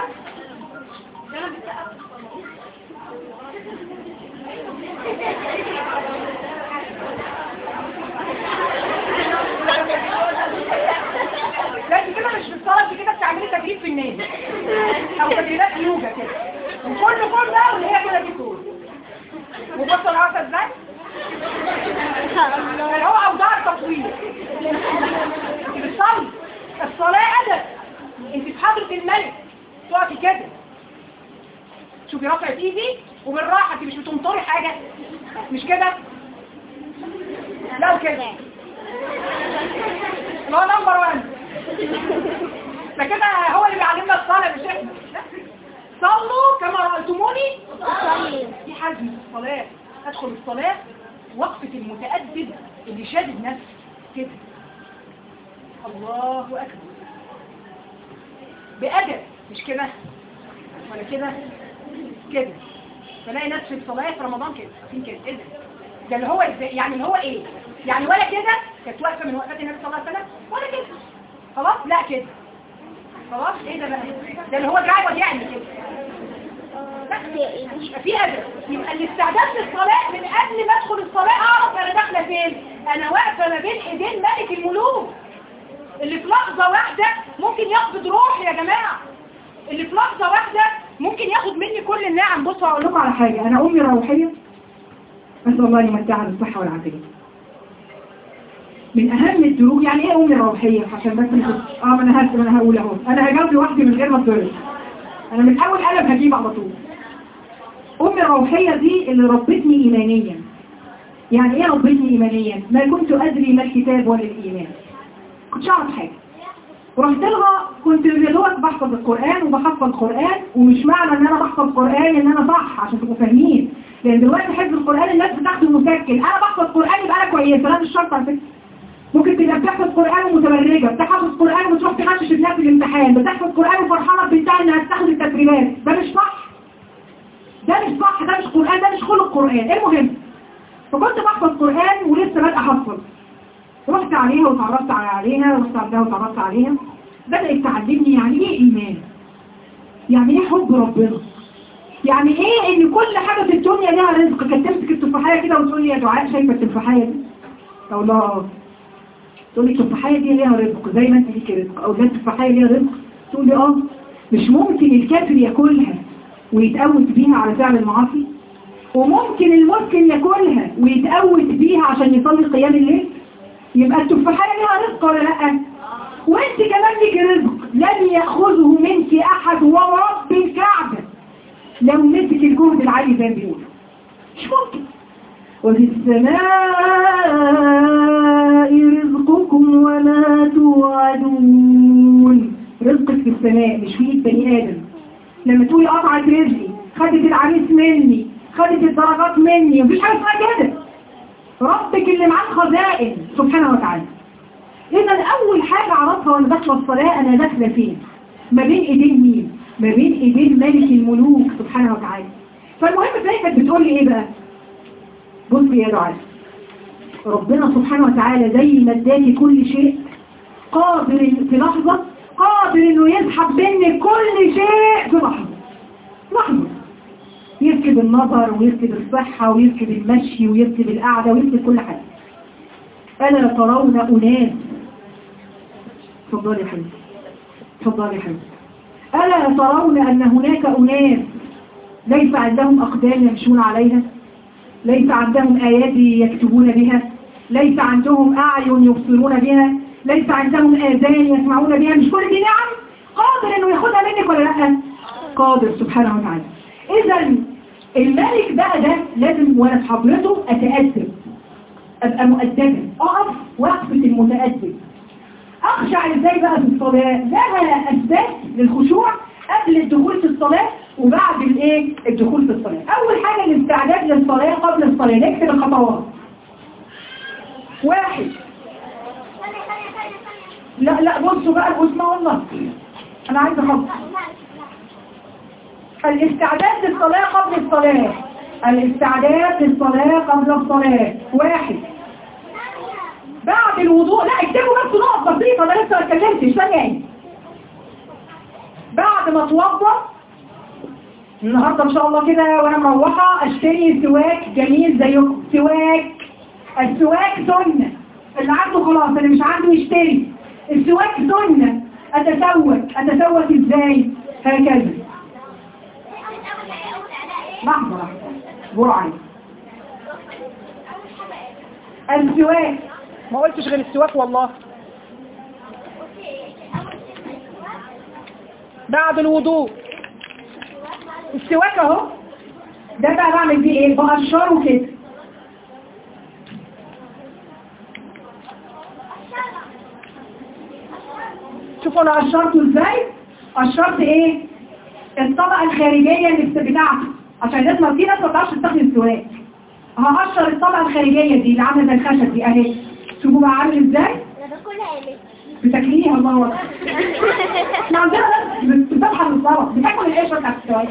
لا انت كده مش في الصلاه انت كده بتعملي تدريب في النادي او تدريبات يوجا كده وكل كل ده واللي هي كده دي طول وبصوا العصا ازاي اللي هو اوضاع التطوير انت بتصلي الصلاه ادب انت في حضره الملك تقفي كده شوفي رفعت ايدي وبالراحه انت مش بتمطري حاجه مش كده لو كده اللي هو نمبر 1 ده كده هو اللي بيعلمنا الصلاه مش احنا لا. صلوا كما رايتموني في حزم في الصلاه ادخل الصلاه وقفه المتأدب اللي شادد نفسه كده الله اكبر بأدب مش كده ولا كده كده تلاقي ناس في الصلاه في رمضان كده عارفين كده ايه ده ده اللي هو ازاي يعني اللي هو ايه يعني ولا كده كانت واقفه من وقفات النبي صلى الله عليه وسلم ولا كده خلاص لا كده خلاص ايه ده بقى ده اللي هو جعوض يعني كده لا يبقى في ادب يبقى الاستعداد للصلاه من قبل ما ادخل الصلاه اعرف انا داخله فين انا واقفه ما بين ايدين ملك الملوك اللي في لحظه واحده ممكن يقبض روحي يا جماعه اللي في لحظه واحده ممكن ياخد مني كل النعم بصوا هقول لكم على حاجه انا امي روحيه نسال الله ان يمتعها بالصحه والعافيه من اهم الدروب يعني ايه امي الروحيه عشان بس نشوف- اه ما انا هس انا هقول اهو انا هجاوب لوحدي من غير ما اتضرب انا من اول قلم هجيب على طول امي الروحيه دي اللي ربتني ايمانيا يعني ايه ربتني ايمانيا ما كنت ادري ما الكتاب ولا الايمان كنتش اعرف حاجه ورحت لها كنت يا دوبك بحفظ القرآن وبحفظ قرآن ومش معنى ان انا بحفظ قرآن ان انا صح عشان تبقوا فاهمين لان دلوقتي حفظ القرآن الناس بتاخده مسكن انا بحفظ قرآن يبقى انا كويسه لا مش شرط على فكره ممكن تبقى بتحفظ قرآن ومتبرجة بتحفظ قرآن وتروح تغشش ابنها في الامتحان بتحفظ قرآن وفرحانة بنتها انها تاخد التدريبات ده مش صح ده مش صح ده مش قرآن ده مش خلق قرآن المهم فكنت بحفظ قرآن ولسه بادئه احفظ رحت عليها وتعرفت عليها رحت عندها وتعرفت عليها بدأت تعلمني يعني ايه ايمان يعني ايه حب ربنا يعني ايه ان كل حاجة في الدنيا لها رزق كانت تمسك التفاحية كده وتقول لي يا دعاء شايفة التفاحية دي او لا تقول لي التفاحية دي ليها رزق زي ما انت ليكي رزق او ده التفاحية ليها رزق تقول لي اه مش ممكن الكافر ياكلها ويتقوت بيها على فعل المعاصي وممكن المسلم ياكلها ويتقوت بيها عشان يصلي قيام الليل يبقى التفاحية ليها رزق ولا لا وانت كمان ليك رزق لن يأخذه منك احد ورب الكعبة لو مسك الجهد العالي زي ما بيقولوا مش ممكن وفي السماء رزقكم وما توعدون رزقك في السماء مش في ايد بني ادم لما تقولي قطعت رزقي خدت العريس مني خدت الدرجات مني مفيش حاجه اسمها كده ربك اللي معاه الخزائن سبحانه وتعالى اذا اول حاجه اعرفها وانا داخله الصلاه انا داخله فين ما بين ايدين مين ما بين ايدين ملك الملوك سبحانه وتعالى فالمهم ازاي كانت بتقول لي ايه بقى بصي يا دعاء ربنا سبحانه وتعالى زي ما اداني كل شيء قادر في لحظة قادر انه يسحب مني كل شيء في لحظة لحظة يركب النظر ويركب الصحة ويركب المشي ويركب القعدة ويركب كل حاجة ألا ترون أناس تفضلي يا حبيبي تفضلي يا حبيبي ألا ترون أن هناك أناس ليس عندهم أقدام يمشون عليها ليس عندهم آيات يكتبون بها ليس عندهم أعين يبصرون بها ليس عندهم آذان يسمعون بها مش كل دي نعم قادر انه ياخدها منك ولا لا قادر سبحانه وتعالى اذا الملك بقى ده لازم وانا في حضرته اتأدب ابقى مؤدبة اقف وقفة المتأدب اخشع ازاي بقى في الصلاة لها اسباب للخشوع قبل الدخول في الصلاة وبعد الايه الدخول في الصلاة اول حاجة الاستعداد للصلاة قبل الصلاة نكتب الخطوات واحد ثانية ثانية ثانية ثانية لا لا بصوا بقى اسمعوا الله انا عايزه اخلص الاستعداد للصلاة قبل الصلاة الاستعداد للصلاة قبل الصلاة واحد بعد الوضوء لا اكتبوا بس نقط بسيطة ده لسه ما اتكلمتش ثانية بعد ما اتوضى النهارده ان شاء الله كده وانا مروحه اشتري سواك جميل زيكم سواك السواك سنه اللي عنده خلاص اللي مش عنده يشتري السواك سنه اتسوك اتسوك ازاي هكذا لحظه لحظه برعي السواك ما قلتش غير السواك والله بعد الوضوء السواك اهو ده بقى بعمل بيه ايه بقشره كده شوفوا انا قشرته ازاي قشرت ايه الطبقه الخارجيه اللي بتاعته عشان الناس ما في ناس ما بتعرفش تستخدم السواك هقشر الطبقه الخارجيه دي اللي عامله زي الخشب دي اهي شوفوا بقى عامل ازاي ده كلها قلت بتاكليها الله اكبر احنا عندنا ناس بتذبح الصلاه بتاكل القشره بتاعت السواك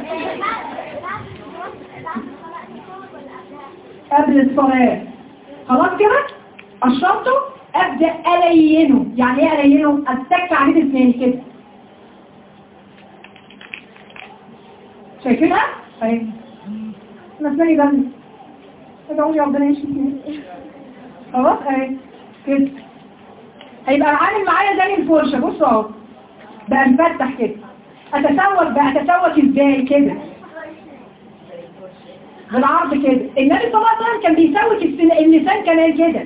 قبل الصلاة خلاص كده قشرته ابدا الينه يعني ايه الينه اتك عليه باسناني كده شايفينها اهي انا اسناني بني ادعوا لي ربنا يشفيني خلاص اهي كده هيبقى عامل معايا زي الفرشه بصوا اهو بقى مفتح كده اتسوق بقى اتسوق ازاي كده بالعرض كده النبي صلى الله عليه وسلم كان بيسوي السن- اللسان كمان كده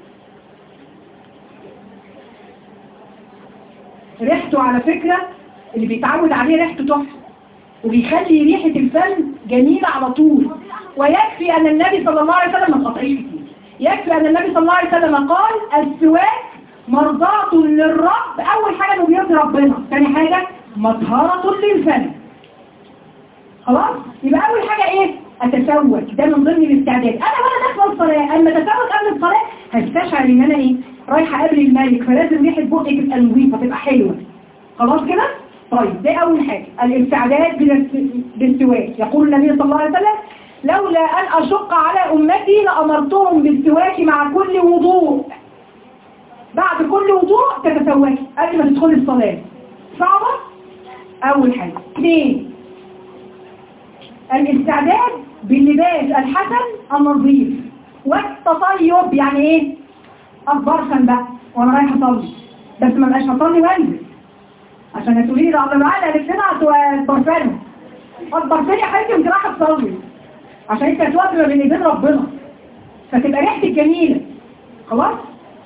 ريحته على فكرة اللي بيتعود عليه ريحته تحفة وبيخلي ريحة الفم جميلة على طول ويكفي أن النبي صلى الله عليه وسلم ما تقطعيش كتير يكفي أن النبي صلى الله عليه وسلم قال السواك مرضاة للرب أول حاجة إنه بيرضي ربنا ثاني حاجة مطهرة للفم خلاص يبقى اول حاجة ايه اتسوق ده من ضمن الاستعداد انا وانا داخله الصلاه اما اتسوق قبل الصلاه هستشعر ان انا ايه رايحه قبل الملك فلازم ريحه بقي تبقى نظيفه تبقى حلوه خلاص كده طيب ده اول حاجه الاستعداد بالاست- بالسواك يقول النبي صلى الله عليه وسلم لولا ان اشق على امتي لامرتهم بالسواك مع كل وضوء بعد كل وضوء تتسوكي قبل ما تدخلي الصلاه صعبه اول حاجه اثنين الاستعداد باللباس الحسن النظيف والتطيب يعني ايه اتبرشم بقى وانا رايحه اصلي بس ما بقاش هصلي وانزل عشان هتقولي لي ده عبد المعال قالت لنا هتبرفنوا اتبرفني يا حبيبتي وانت رايحه تصلي عشان انت هتوقفي ما بين ايدين ربنا فتبقى ريحتك جميله خلاص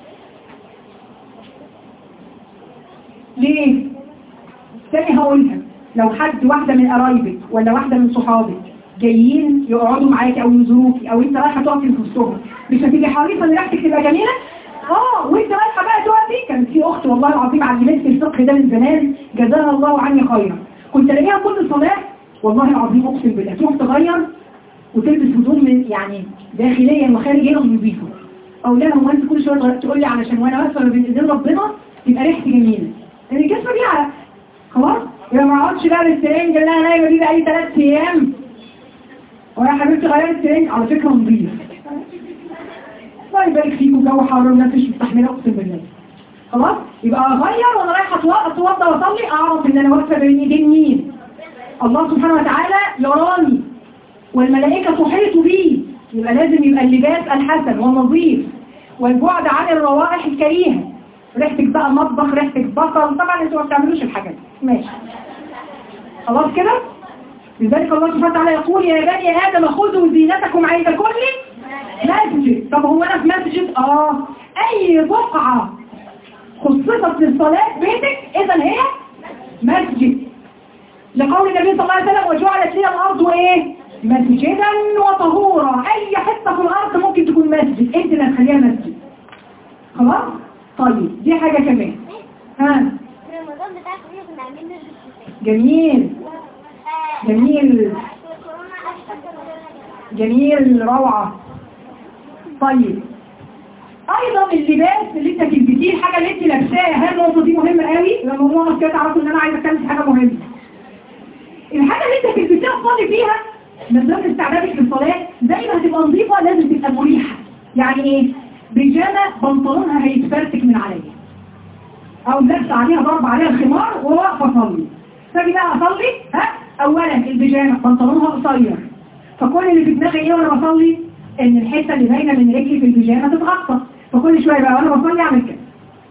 ليه تاني هقولها لو حد واحدة من قرايبك ولا واحدة من صحابك جايين يقعدوا معاكي او يزوروكي او انت رايحة تقفي في وسطهم مش هتيجي حريصة ان ريحتك تبقى جميلة اه وانت رايحة بقى تقفي كان في اخت والله العظيم علمتني الفقه ده من زمان جزاها الله عني خيرا كنت الاقيها كل صلاة والله العظيم اقسم بالله تروح تغير وتلبس هدوم من يعني داخليا وخارجيا نظيفة او لا هو انت كل شويه تغير- تقول لي علشان وانا واقفه ما بين ايدين ربنا يبقى ريحتي جميله لان الجسم بيعرق خلاص يبقى ما اقعدش بقى بالترنج اللي انا نايمه دي بقالي ثلاث ايام ويا حبيبتي غيري الترنج على فكره نظيف الله يبارك فيكم جو حر الناس مش مستحمله اقسم بالله خلاص يبقى اغير وانا رايحه أتوضى- اتوضى واصلي اعرف ان انا واقفه بين ايدين مين الله سبحانه وتعالى يراني والملائكة تحيط بي يبقى لازم يبقى اللباس الحسن والنظيف والبعد عن الروائح الكريهة ريحتك بقى مطبخ ريحتك بصل طبعا انتوا ما بتعملوش الحاجات دي. ماشي خلاص كده لذلك الله سبحانه وتعالى يقول يا بني آدم خذوا زينتكم عند كل مسجد طب هو انا في مسجد اه اي بقعة خصصت للصلاة بيتك اذا هي مسجد لقول النبي صلى الله عليه وسلم وجعلت لي الارض وايه مسجدا وطهورا اي حته في الارض ممكن تكون مسجد انت اللي هتخليها مسجد خلاص طيب دي حاجه كمان ها في رمضان بتاع كورونا كنا عاملين نلبس كتاب جميل جميل في كورونا أشهر جميل روعة طيب ايضا اللباس اللي انت تلبسيه الحاجه اللي انت لابساها هل النقطه دي مهمه قوي لما ماما كده تعرفوا ان انا عايزه اتكلم في حاجه مهمه الحاجه اللي انت تلبسيها تصلي فيها من ضمن استعدادك للصلاه زي ما هتبقى نظيفه لازم تبقى مريحه يعني ايه بيجامه بنطلونها هيتفرتك من عليا او لابسه عليها ضرب عليها الخمار وواقفه اصلي فاجي بقى اصلي ها اولا البيجامه بنطلونها قصير فكل اللي في دماغي ايه وانا بصلي ان الحته اللي باينه من رجلي في البيجامه تتغطى فكل شويه بقى وانا بصلي اعمل كده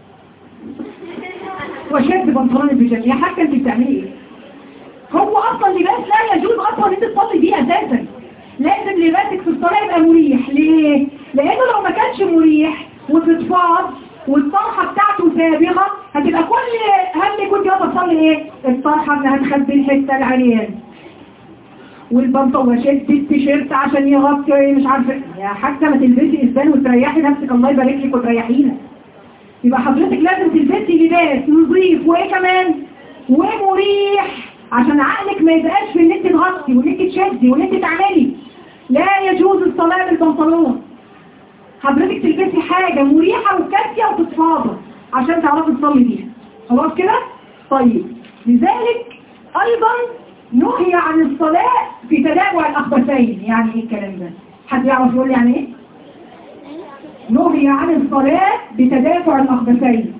وشد بنطلون البيجامه يا حاجه انت بتعملي ايه هو اصلا لباس لا يجوز اصلا ان انت تصلي بيه اساسا لازم لباسك في الصلاه يبقى مريح ليه لانه لو ما كانش مريح وتتفاض والطرحه بتاعته سابغه هتبقى كل همك كنت واقفه تصلي ايه الطرحه اللي هتخبي الحته العريان والبنطلون وشد التيشيرت عشان يغطي مش عارفه يا حاجه ما تلبسي اسبان وتريحي نفسك الله يبارك لك وتريحينا يبقى حضرتك لازم تلبسي لباس نظيف وايه كمان ومريح عشان عقلك ما يبقاش في ان انت تغطي وان انت تشدي وان انت تعملي لا يجوز الصلاه بالبنطلون حضرتك تلبسي حاجه مريحه وكافيه وتتفاضل عشان تعرفي تصلي بيها خلاص كده طيب لذلك ايضا نهي عن الصلاه في تتابع الاخبثين يعني ايه الكلام ده حد يعرف يقول لي يعني ايه نهي عن الصلاة بتدافع الأخبثين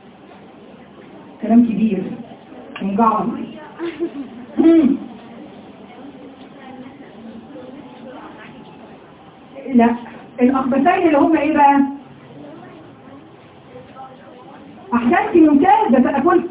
كلام كبير مجعر مم. لا الأخبثين اللي هم ايه بقى أحسنتي ممتاز ده تأكل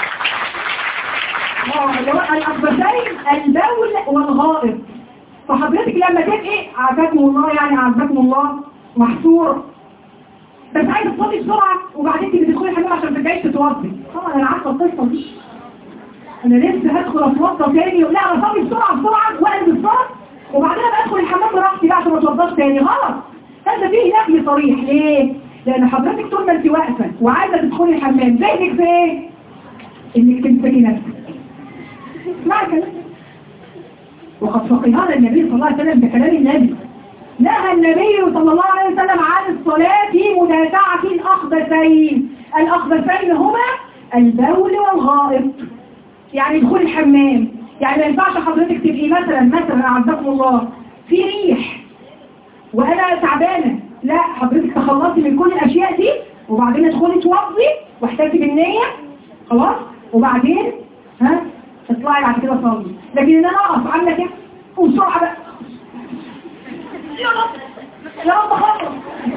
اه اللي هو الأخبثين البول والغائط فحضرتك لما تبقي عافاكم الله يعني عافاكم الله محصور بس عايز تصلي بسرعة وبعدين تيجي تدخلي الحمام عشان ترجعي تتوضي طبعا انا عارفه القصه دي انا لسه هدخل اتوضى تاني لا انا اصلي بسرعه بسرعه واقلب الصلاه وبعدين ابقى ادخل الحمام براحتي بقى عشان ما اتوضاش تاني غلط هذا فيه نفي صريح ليه؟ لان حضرتك طول ما انت واقفه وعايزه تدخلي الحمام ذهنك في ايه؟ انك تمسكي نفسك اسمعي كلام وقد فقهنا النبي صلى الله عليه وسلم بكلام النبي نهى النبي صلى الله عليه وسلم عن الصلاة في مدافعة الأخبثين الأخبثين هما البول والغائط يعني دخول الحمام يعني ما ينفعش حضرتك تبقي مثلا مثلا أعزكم الله في ريح وأنا تعبانة لا حضرتك تخلصي من كل الأشياء دي وبعدين ادخلي توضي واحتاجي بالنية خلاص وبعدين ها اطلعي بعد كده صلي لكن ان انا اقف عامله كده وبسرعه بقى يا رب يا رب خلص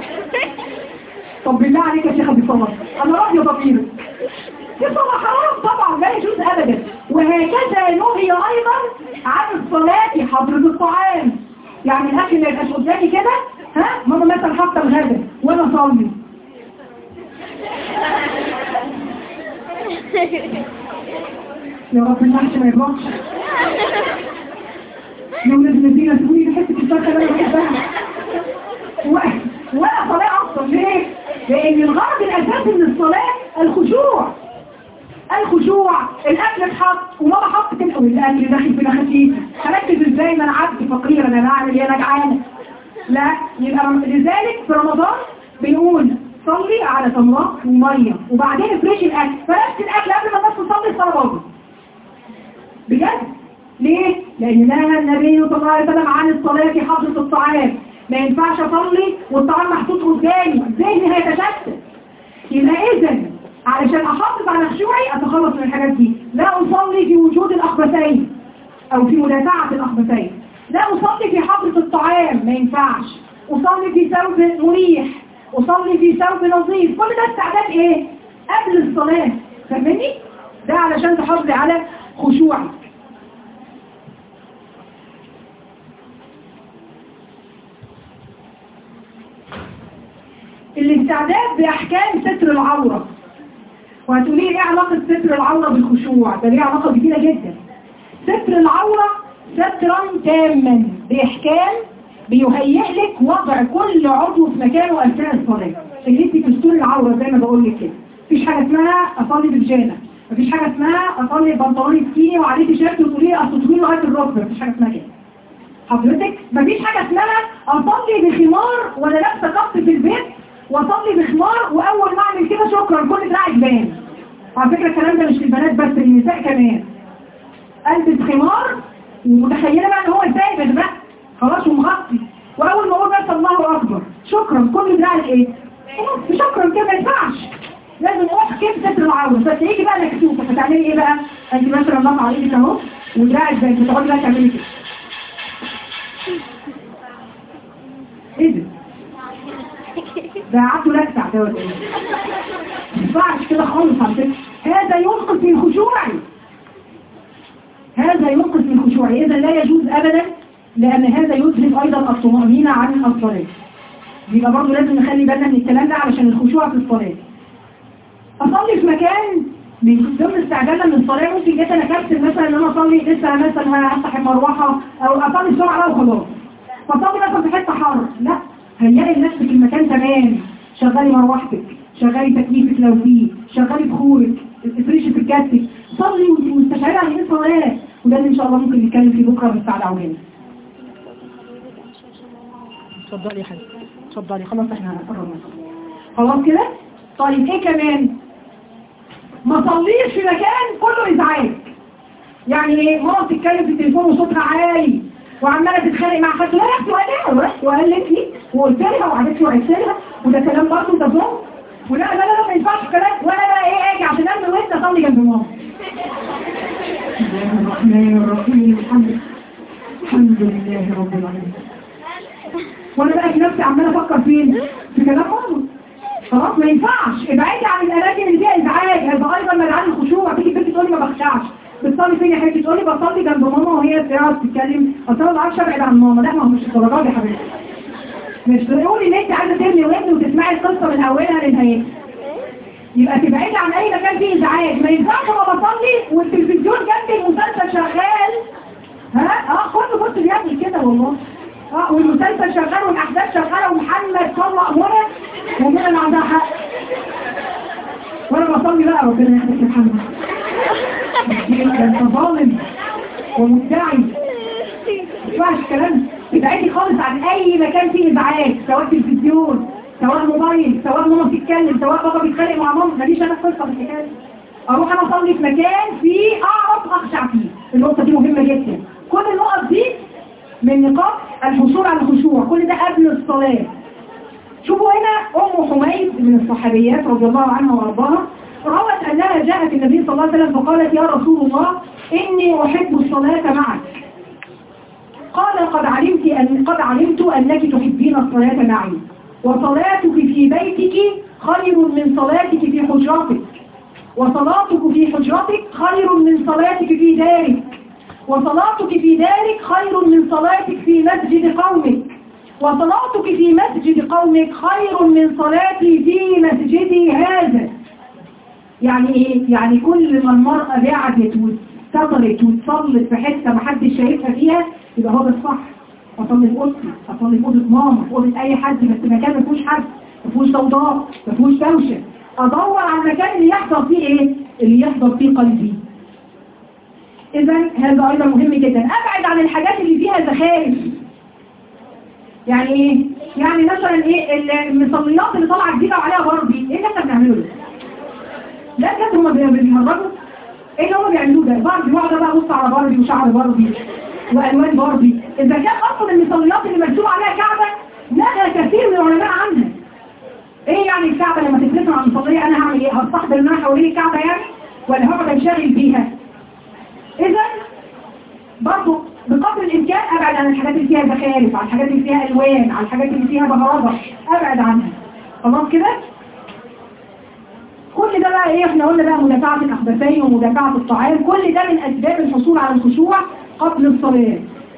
طب بالله عليك يا شيخ ابي صلاح انا راضيه ضميرك دي صلاة حرام طبعا لا يجوز ابدا وهكذا نهي ايضا عن الصلاة حضرة الطعام يعني الاكل ما يبقاش قدامي كده ها ماما مثلا حاطه الغدا وانا صلي يا رب المحشي ما يبقاش لو لازم الذين سيبوني بحس الفرخة اللي انا بحبها و- ولا صلاة اصلا ليه؟ لان الغرض الاساسي من الصلاة الخشوع الخشوع الاكل اتحط وماما حطت كده والاكل داخل في نخاتيتي هركز ازاي ما انا عبد فقير انا بعمل ايه انا جعانه لا يبقى رم- لذلك في رمضان بنقول صلي على تمرات وميه وبعدين افرشي الاكل فنفس الاكل قبل ما الناس تصلي الصلاه برضه بجد ليه؟ لأن نهى النبي صلى الله عليه وسلم عن الصلاة في حضرة الطعام ما ينفعش أصلي والطعام محطوط قدامي ذهني هيتشتت يبقى إذا علشان أحافظ على خشوعي أتخلص من الحاجات دي لا أصلي في وجود الأخبثين أو في مدافعة الأخبثين لا أصلي في حضرة الطعام ما ينفعش أصلي في ثوب مريح أصلي في ثوب نظيف كل ده استعداد إيه؟ قبل الصلاة فاهمني؟ ده علشان تحافظي على خشوعك الاستعداد بأحكام ستر العورة وهتقولي لي ايه علاقة ستر العورة بالخشوع ده ليه علاقة كبيرة جدا ستر العورة سترا تاما بإحكام بيهيئ لك وضع كل عضو في مكانه أثناء الصلاة اللي انت تستور العورة زي ما بقول لك كده مفيش حاجة اسمها أصلي ببيجامة مفيش حاجة اسمها أصلي بنطلون سكيني وعليه تيشيرت وتقولي لي أصل طويل لغاية الركبة مفيش حاجة اسمها كده حضرتك مفيش حاجة اسمها أصلي بخمار ولا لابسة كف في البيت وأصلي بخمار وأول ما أعمل كده شكرا كل دراعي بان على فكرة الكلام ده مش للبنات بس للنساء كمان ألبس خمار ومتخيلة بقى إن هو ثابت بقى خلاص ومغطي وأول ما أقول بس الله أكبر شكرا كل دراعي إيه؟ خلاص شكرا كده ما ينفعش لازم أحكم ستر العورة بس يجي بقى مكسوفة فتعملي إيه بقى؟ أنت مثلا الله عليك أهو ودراعك زي بتقعدي بقى تعملي كده ايه ده؟ ده عبده لسع ده ولا ايه؟ ما ينفعش كده خالص على فكره هذا ينقص من خشوعي هذا ينقص من خشوعي اذا لا يجوز ابدا لان هذا يذهب ايضا الطمأنينة عن الصلاة يبقى برضه لازم نخلي بالنا من الكلام ده علشان الخشوع في الصلاة اصلي في مكان من ضمن استعجالنا من الصلاة ممكن جدا اكسل مثلا ان انا اصلي لسه مثلا هفتح المروحة او اصلي بسرعة بقى وخلاص فصلي مثلا في حته حر لا هيئي لنفسك المكان تمام شغلي مروحتك شغلي تكييفك لو فيه شغلي بخورك افرشي في جدك صلي وانت مستشعره عن ايه صلاه وده اللي ان شاء الله ممكن نتكلم فيه بكره بس على عوجان اتفضلي يا حبيبتي اتفضلي خلاص احنا قربنا خلاص كده طيب ايه كمان ما صليش في مكان كله ازعاج يعني ايه ماما بتتكلم في التليفون وصوتها عالي وعماله تتخانق مع حد لا يا اختي وانا رحت وقالت لي وقلت لها وعدت لي وعدت لها وده كلام برضه ده ظلم ولا لا لا لا ما ينفعش الكلام وانا بقى ايه اجي عشان ارمي ودني اصلي جنب ماما بسم الله الرحمن الرحيم الحمد الحمد لله رب العالمين وانا بقى في نفسي عماله افكر فين في كلام ماما خلاص ما ينفعش ابعدي عن الاماكن اللي فيها ازعاج هيبقى ايضا مجال الخشوع تيجي بنتي تقول لي ما بخشعش بتصلي فين يا حبيبتي تقول لي بصلي جنب ماما وهي بتقعد تتكلم اصل انا ما بعرفش ابعد عن ماما لا ما هو مش الدرجات دي يا حبيبتي مش تقولي ان انت عايزه ترمي ودني وتسمعي القصه من اولها لنهايتها يبقى تبعدي عن اي مكان فيه ازعاج ما ينفعش انا بصلي والتلفزيون جنبي المسلسل شغال ها اه كله بص بيعمل كده والله اه والمسلسل شغال والاحداث شغاله ومحمد طلق منى ومنى اللي عندها حق وانا بصلي بقى ربنا يحفظك يا محمد ده انت ظالم ومدعي ما ينفعش الكلام ابعدي خالص عن اي مكان فيه ازعاج سواء تلفزيون سواء موبايل سواء ماما بتتكلم سواء بابا بيتخانق مع ماما ماليش انا قصه في الحكايه دي. اروح انا اصلي في مكان فيه اعرف اخشع فيه النقطه دي مهمه جدا كل النقط دي من نقاط الحصول على الخشوع كل ده قبل الصلاه شوفوا هنا ام حميد من الصحابيات رضي الله عنها وارضاها روت انها جاءت النبي صلى الله عليه وسلم فقالت يا رسول الله اني احب الصلاه معك قال قد علمت أن قد علمت أنك تحبين الصلاة معي وصلاتك في بيتك خير من صلاتك في حجرتك وصلاتك في حجرتك خير من صلاتك في دارك وصلاتك في دارك خير من صلاتك في مسجد قومك وصلاتك في مسجد قومك خير من صلاتي في مسجدي هذا يعني ايه؟ يعني كل ما المرأة قعدت واستطرت وتصلت في حتة محدش شايفها فيها يبقى هو ده الصح اصلي في اوضتي اصلي في اوضه ماما في اوضه اي حد بس مكان ما فيهوش حد ما فيهوش ضوضاء ما فيهوش دوشه ادور على المكان اللي يحضر فيه ايه اللي يحضر فيه قلبي اذا هذا ايضا مهم جدا ابعد عن الحاجات اللي فيها زخارف يعني ايه يعني مثلا ايه المصليات اللي طالعه جديده وعليها باربي ايه اللي احنا بنعمله ده لا كده هما بيهرجوا ايه اللي هما بيعملوه ده باربي واقعد بقى ابص على باربي وشعر باربي والوان باربي اذا كان اصلا المصليات اللي مكتوب عليها كعبه نهى كثير من العلماء عنها ايه يعني الكعبه لما تترسم على المصليه انا هعمل ايه هستحضر ان انا حوالين الكعبه يعني ولا هقعد انشغل بيها اذا برضه بقدر الامكان ابعد عن الحاجات اللي فيها زخارف عن الحاجات اللي فيها الوان عن الحاجات اللي فيها بهرجه ابعد عنها خلاص كده كل ده بقى ايه احنا قلنا بقى مدافعة الاخبثين ومدافعة الطعام كل ده من اسباب الحصول على الخشوع قبل الصلاة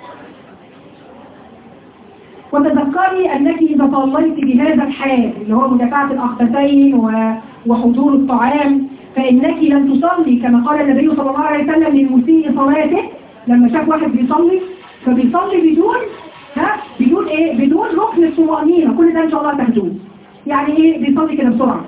وتذكري انك اذا صليت بهذا الحال اللي هو مدافعة الاخبثين و- وحضور الطعام فإنك لن تصلي كما قال النبي صلى الله عليه وسلم للمسيء صلاته لما شاف واحد بيصلي فبيصلي بدون ها بدون ايه بدون ركن الطمأنينة كل ده ان شاء الله تاخدوه يعني ايه بيصلي كده بسرعة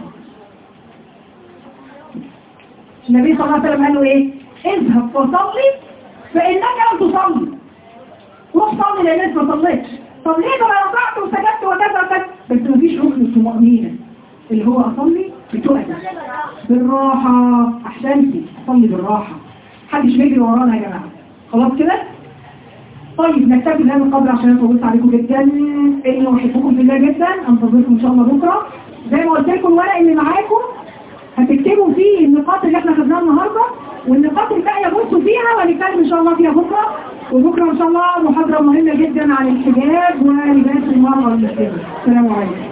النبي صلى الله عليه وسلم قال له ايه اذهب فصلي فإنك لم تصلي روح صلي لان انت ما صليتش طب ليه ده انا ركعت وسجدت وكذا وكذا بس مفيش ركن الطمأنينة اللي هو اصلي بتقعد بالراحة احسنتي اصلي بالراحة محدش بيجري ورانا يا جماعة خلاص كده طيب نكتفي بهذا القدر عشان انا طولت عليكم جدا اني احبكم في الله جدا انتظركم ان شاء الله بكره زي ما قلت لكم الورق اللي معاكم هتكتبوا فيه النقاط اللي احنا خدناها النهارده والنقاط الباقيه بصوا فيها وهنتكلم ان شاء الله فيها بكره وبكره ان شاء الله محاضره مهمه جدا عن الحجاب ولباس المراه والمسلمه السلام عليكم